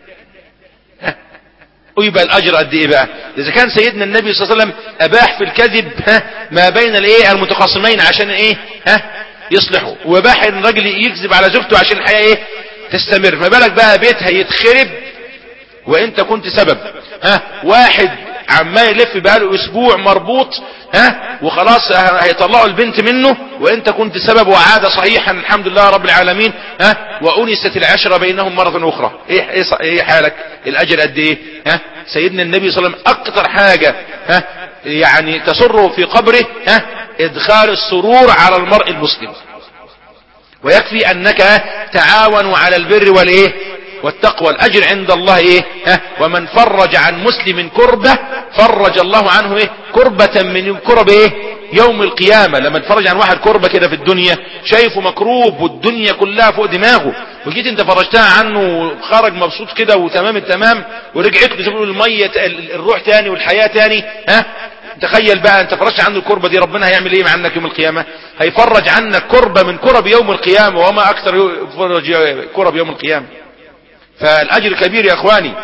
ويبقى الاجر قد ايه بقى اذا كان سيدنا النبي صلى الله عليه وسلم اباح في الكذب ها ما بين الايه المتخاصمين عشان ايه ها يصلحوا وباح ان الراجل يكذب على زوجته عشان الحياه ايه تستمر ما بالك بقى بيت هيتخرب وانت كنت سبب ها واحد عمال يلف بقاله اسبوع مربوط ها وخلاص هيطلعوا البنت منه وانت كنت سبب وعاد صحيحا الحمد لله رب العالمين ها وانست العشره بينهم مره اخرى ايه ايه, إيه حالك الاجر قد ايه ها سيدنا النبي صلى الله عليه وسلم اكتر حاجه ها يعني تسره في قبره ها ادخال السرور على المرء المسلم ويكفي انك تعاونوا على البر والايه والتقوى الاجر عند الله ايه ها ومن فرج عن مسلم كربة فرج الله عنه ايه كربة من كرب ايه يوم القيامة لما تفرج عن واحد كربة كده في الدنيا شايفه مكروب والدنيا كلها فوق دماغه وجيت انت فرجتها عنه وخرج مبسوط كده وتمام التمام ورجعت له المية الروح تاني والحياة تاني ها تخيل بقى انت فرجت عنه الكربة دي ربنا هيعمل ايه عنك يوم القيامة هيفرج عنك كربة من كرب يوم القيامة وما اكثر فرج كرب يوم القيامة فالاجر كبير يا اخواني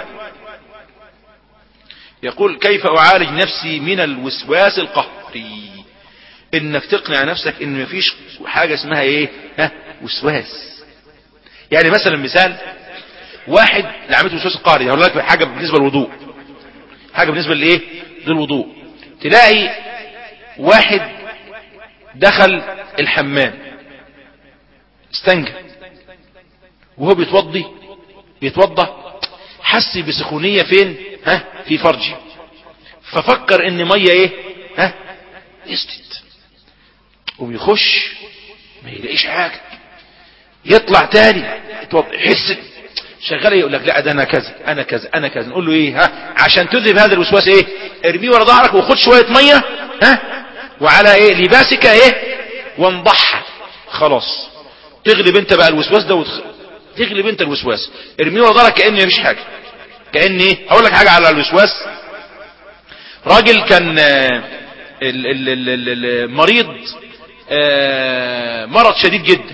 يقول كيف اعالج نفسي من الوسواس القهري انك تقنع نفسك ان مفيش حاجة اسمها ايه ها وسواس يعني مثلا مثال واحد اللي عملته وسواس القهري هقول لك حاجة بالنسبة للوضوء حاجة بالنسبة لايه للوضوء تلاقي واحد دخل الحمام استنجى وهو بيتوضي بيتوضى حس بسخونية فين ها في فرجي ففكر ان مية ايه ها يسجد وبيخش ما يلاقيش حاجة يطلع تاني يحس شغال يقول لك لا ده انا كذا انا كذا انا كذا نقول له ايه ها عشان تذهب هذا الوسواس ايه ارميه ورا ظهرك وخد شوية مية ها وعلى ايه لباسك ايه وانضحها خلاص تغلب انت بقى الوسواس ده وتخ... تغلب انت الوسواس ارميه ورا ظهرك كأن مفيش حاجة كأن ايه هقول لك حاجة على الوسواس راجل كان المريض مرض شديد جدا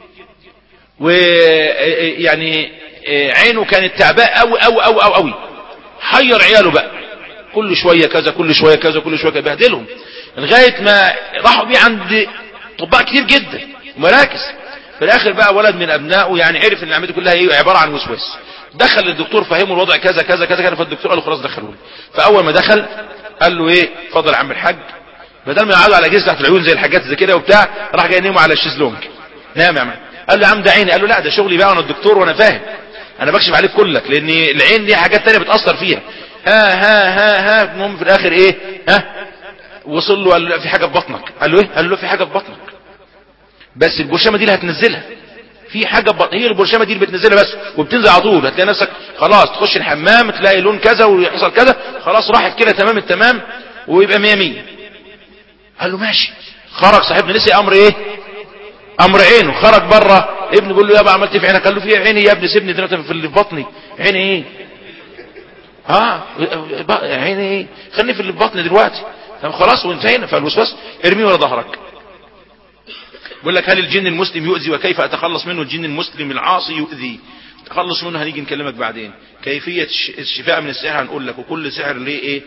ويعني عينه كانت تعباء قوي قوي قوي قوي قوي حير عياله بقى كل شوية كذا كل شوية كذا كل شوية كذا بهدلهم لغاية ما راحوا بيه عند طباء كتير جدا ومراكز في الاخر بقى ولد من ابنائه يعني عرف ان العمليه كلها هي عباره عن وسواس دخل للدكتور فهمه الوضع كذا كذا كذا كذا فالدكتور قال له خلاص دخلوا لي فاول ما دخل قال له ايه اتفضل يا عم الحاج بدل ما يقعدوا على جزء تحت العيون زي الحاجات زي كده وبتاع راح جاي نيمه على الشيزلونج نام يا عم قال له يا عم ده عيني قال له لا ده شغلي بقى وانا الدكتور وانا فاهم انا بكشف عليك كلك لان العين دي حاجات تانية بتأثر فيها ها ها ها ها المهم في الاخر ايه ها وصل له قال له في حاجة في بطنك قال له ايه قال له في حاجة في بطنك بس البرشامة دي اللي هتنزلها في حاجة بط... هي البرشامة دي اللي بتنزلها بس وبتنزل على طول هتلاقي نفسك خلاص تخش الحمام تلاقي لون كذا ويحصل كذا خلاص راحت كده تمام التمام ويبقى مية مية قال له ماشي خرج صاحبنا نسي امر ايه امر عينه خرج بره ابنه بيقول له يابا عملت ايه في عينك قال له في عيني يا ابني سيبني دلوقتي في اللي في بطني عيني ايه اه عيني ايه خليني في اللي في بطني دلوقتي طب خلاص وانتهينا فالوسواس ارميه ورا ظهرك بيقول لك هل الجن المسلم يؤذي وكيف اتخلص منه الجن المسلم العاصي يؤذي تخلص منه هنيجي نكلمك بعدين كيفية الشفاء من السحر هنقول لك وكل سحر ليه ايه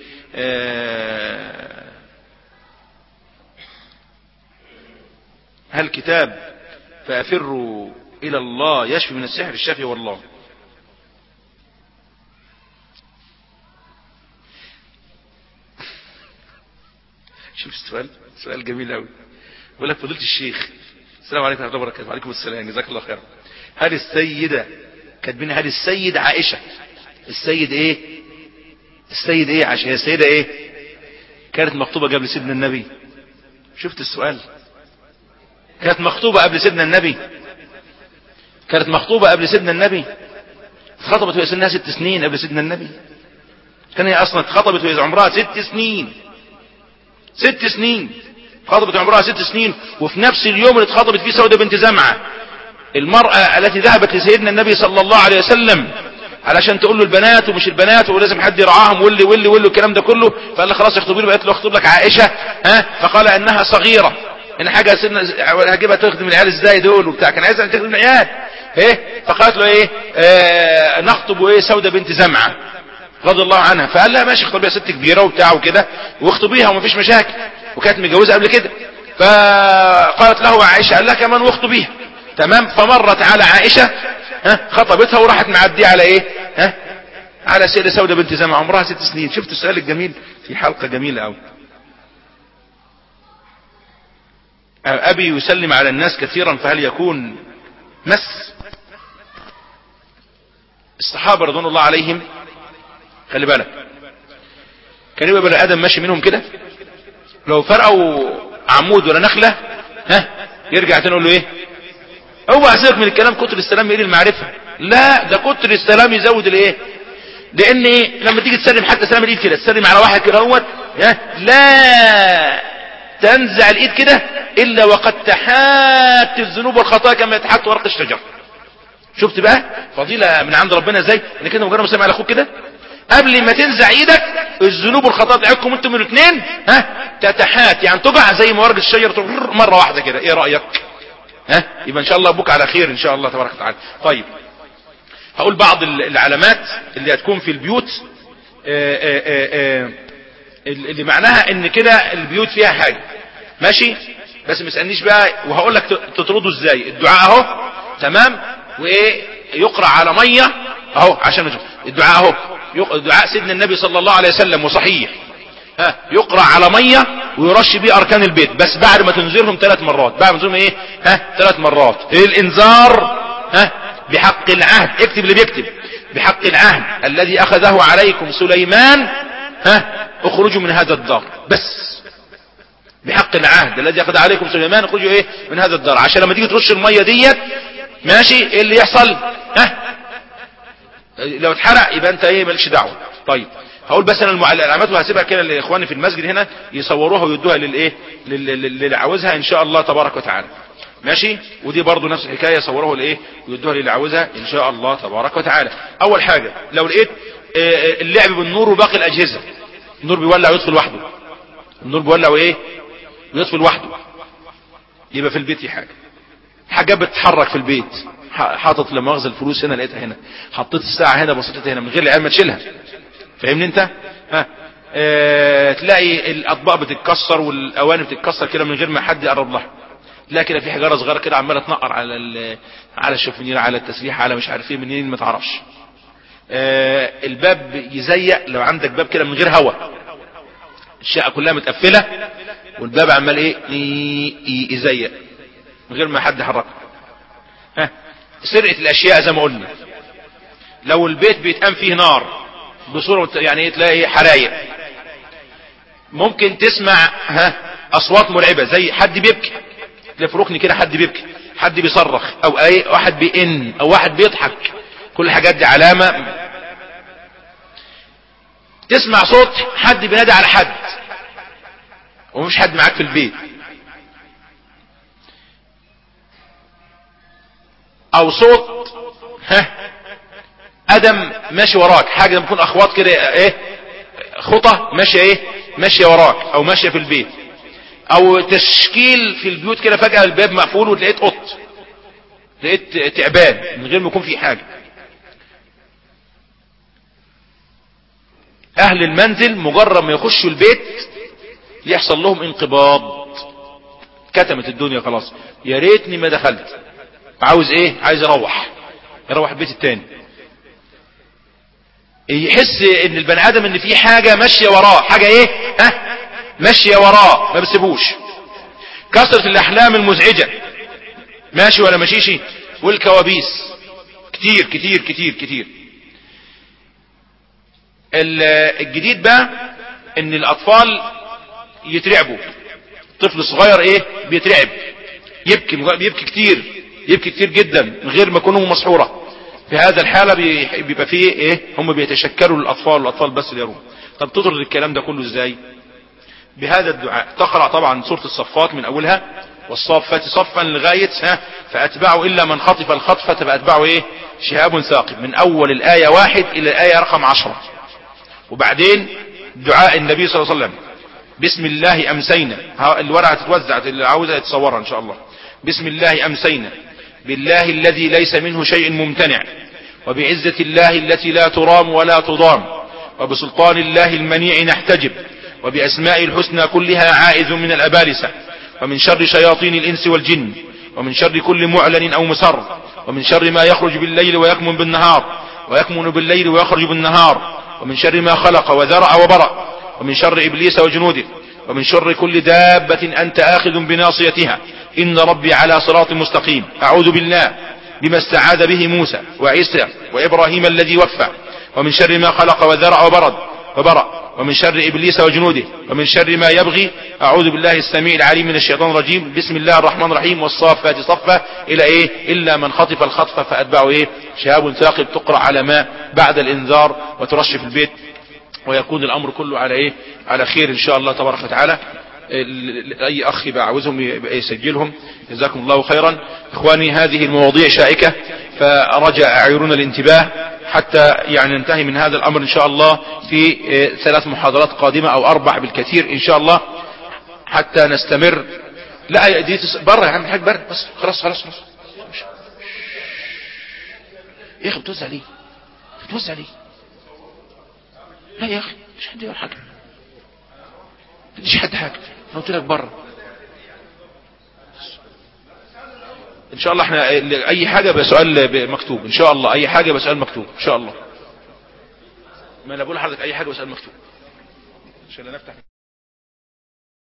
آه هل كتاب فأفروا إلى الله يشفي من السحر الشافي والله شوف السؤال سؤال جميل قوي بيقول لك فضيله الشيخ السلام عليكم ورحمه الله وبركاته وعليكم السلام جزاك الله خيرا هل السيده كاتبين هل السيد عائشه السيد ايه السيد ايه عشان هي السيده ايه كانت مخطوبه قبل سيدنا النبي شفت السؤال كانت مخطوبه قبل سيدنا النبي كانت مخطوبه قبل سيدنا النبي اتخطبت وهي سنها ست سنين قبل سيدنا النبي كان هي اصلا اتخطبت وهي عمرها ست سنين ست سنين خطبت عمرها ست سنين وفي نفس اليوم اللي اتخطبت فيه سودة بنت زمعة المرأة التي ذهبت لسيدنا النبي صلى الله عليه وسلم علشان تقول له البنات ومش البنات ولازم حد يرعاهم واللي واللي واللي الكلام ده كله فقال له خلاص اخطبي له بقيت له اخطب لك عائشة ها فقال انها صغيرة ان حاجة سنة هجيبها تخدم العيال ازاي دول وبتاع كان عايزها تخدم العيال ايه فقالت له ايه آه نخطب ايه سودة بنت زمعة رضي الله عنها فقال لها ماشي اخطبيها ست كبيرة وبتاع وكده واخطبيها ومفيش مشاكل وكانت متجوزة قبل كده فقالت له عائشة قال لها كمان واخطبيها تمام فمرت على عائشة ها خطبتها وراحت معديه على ايه ها على سيدة سودة بنت زمع عمرها ست سنين شفت السؤال الجميل في حلقة جميلة قوي ابي يسلم على الناس كثيرا فهل يكون مس الصحابة رضوان الله عليهم خلي بالك كان يبقى بني ادم ماشي منهم كده لو فرقوا عمود ولا نخلة ها يرجع تاني يقول له ايه اوعى سيبك من الكلام كتر السلام يقل المعرفة لا ده كتر السلام يزود الايه لان ايه لما تيجي تسلم حتى سلام الايد كده تسلم على واحد كده اهوت لا تنزع الايد كده الا وقد تحات الذنوب والخطايا كما يتحات ورق الشجر شفت بقى فضيلة من عند ربنا ازاي انك انت مجرد مسلم على اخوك كده قبل ما تنزع ايدك الذنوب والخطايا بتاعتكم انتم من الاثنين ها تتحات يعني تقع زي ما ورق الشجر مره واحده كده ايه رايك ها يبقى ان شاء الله ابوك على خير ان شاء الله تبارك وتعالى طيب هقول بعض العلامات اللي هتكون في البيوت آآ آآ اللي معناها ان كده البيوت فيها حاجه ماشي بس ما تسالنيش بقى وهقول لك تطرده ازاي الدعاء اهو تمام وايه يقرا على ميه اهو عشان نشوف الدعاء اهو دعاء سيدنا النبي صلى الله عليه وسلم وصحيح ها يقرا على ميه ويرش بيه اركان البيت بس بعد ما تنزلهم ثلاث مرات بعد ما تنزلهم ايه ها ثلاث مرات الانذار ها بحق العهد اكتب اللي بيكتب بحق العهد الذي اخذه عليكم سليمان ها اخرجوا من هذا الدار بس بحق العهد الذي اخذ عليكم سليمان اخرجوا ايه من هذا الدار عشان لما تيجي ترش الميه ديت ماشي ايه اللي يحصل ها لو اتحرق يبقى انت ايه مالكش دعوه طيب هقول بس انا العلامات وهسيبها كده لاخواني في المسجد هنا يصوروها ويدوها للايه للي عاوزها ان شاء الله تبارك وتعالى ماشي ودي برضو نفس الحكايه يصوروها لايه ويدوها للي عاوزها ان شاء الله تبارك وتعالى اول حاجه لو لقيت اللعب بالنور وباقي الاجهزه النور بيولع ويطفي لوحده النور بيولع وايه ويطفي لوحده يبقى في البيت في حاجه حاجه بتتحرك في البيت حاطط لما اخذ الفلوس هنا لقيتها هنا حطيت الساعه هنا بسيطتها هنا من غير العيال ما تشيلها فاهمني انت ها اه تلاقي الاطباق بتتكسر والاواني بتتكسر كده من غير ما حد يقرب لها تلاقي كده في حجاره صغيره كده عماله تنقر على على الشوفنير على التسريح على مش عارف ايه منين ما تعرفش اه الباب يزيق لو عندك باب كده من غير هواء الشقه كلها متقفله والباب عمال ايه يزيق من غير ما حد يحركه ها سرقه الاشياء زي ما قلنا لو البيت بيتقام فيه نار بصورة يعني ايه تلاقي حرايق ممكن تسمع ها اصوات مرعبة زي حد بيبكي تلاقي في ركن كده حد بيبكي حد بيصرخ او اي واحد بيئن او واحد بيضحك كل الحاجات دي علامة تسمع صوت حد بينادي على حد ومفيش حد معاك في البيت او صوت ها ادم ماشي وراك حاجة لما يكون اخوات كده ايه خطى ماشية ايه ماشية وراك او ماشية في البيت او تشكيل في البيوت كده فجأة الباب مقفول وتلاقيت قط لقيت تعبان من غير ما يكون في حاجة اهل المنزل مجرد ما يخشوا البيت يحصل لهم انقباض كتمت الدنيا خلاص يا ريتني ما دخلت عاوز ايه عايز يروح يروح البيت التاني يحس ان البني ادم ان في حاجة ماشية وراه حاجة ايه ها ماشية وراه ما بسيبوش كثرة الاحلام المزعجة ماشي ولا ماشيش والكوابيس كتير كتير كتير كتير الجديد بقى ان الاطفال يترعبوا طفل صغير ايه بيترعب يبكي بيبكي كتير يبكي كتير جدا من غير ما يكون مسحوره في هذا الحالة بيبقى فيه ايه هم بيتشكلوا للاطفال والاطفال بس اللي يروح طب تطرد الكلام ده كله ازاي بهذا الدعاء تقرأ طبعا سورة الصفات من اولها والصافات صفا لغاية ها فاتبعوا الا من خطف الخطفة فاتبعوا ايه شهاب ثاقب من اول الاية واحد الى الاية رقم عشرة وبعدين دعاء النبي صلى الله عليه وسلم بسم الله امسينا الورقة تتوزع اللي عاوزها يتصورها ان شاء الله بسم الله امسينا بالله الذي ليس منه شيء ممتنع وبعزة الله التي لا ترام ولا تضام وبسلطان الله المنيع نحتجب وبأسماء الحسنى كلها عائذ من الأبالسة ومن شر شياطين الإنس والجن ومن شر كل معلن أو مسر ومن شر ما يخرج بالليل ويكمن بالنهار ويكمن بالليل ويخرج بالنهار ومن شر ما خلق وذرع وبرأ ومن شر إبليس وجنوده ومن شر كل دابة أنت آخذ بناصيتها إن ربي على صراط مستقيم أعوذ بالله بما استعاذ به موسى وعيسى وإبراهيم الذي وفى ومن شر ما خلق وذرع وبرد وبرأ ومن شر إبليس وجنوده ومن شر ما يبغي أعوذ بالله السميع العليم من الشيطان الرجيم بسم الله الرحمن الرحيم والصافات صفا إلى إيه إلا من خطف الخطف فأتبعه إيه شهاب ثاقب تقرأ على ما بعد الإنذار وترش في البيت ويكون الأمر كله على إيه على خير إن شاء الله تبارك وتعالى اي اخ يبقى عاوزهم يبقى يسجلهم جزاكم الله خيرا اخواني هذه المواضيع شائكة فرجع اعيرنا الانتباه حتى يعني ننتهي من هذا الامر ان شاء الله في ثلاث محاضرات قادمة او اربع بالكثير ان شاء الله حتى نستمر لا دي تس... بره يا عم الحاج بره بس خلاص خلاص خلاص يا اخي بتوزع ليه بتوزع ليه لا يا اخي مش حد يقول حاجه مش حد حاجه انا قلت لك بره ان شاء الله احنا اي حاجة بسؤال مكتوب ان شاء الله اي حاجة بسؤال مكتوب ان شاء الله ما انا بقول لحضرتك اي حاجة بسؤال مكتوب عشان نفتح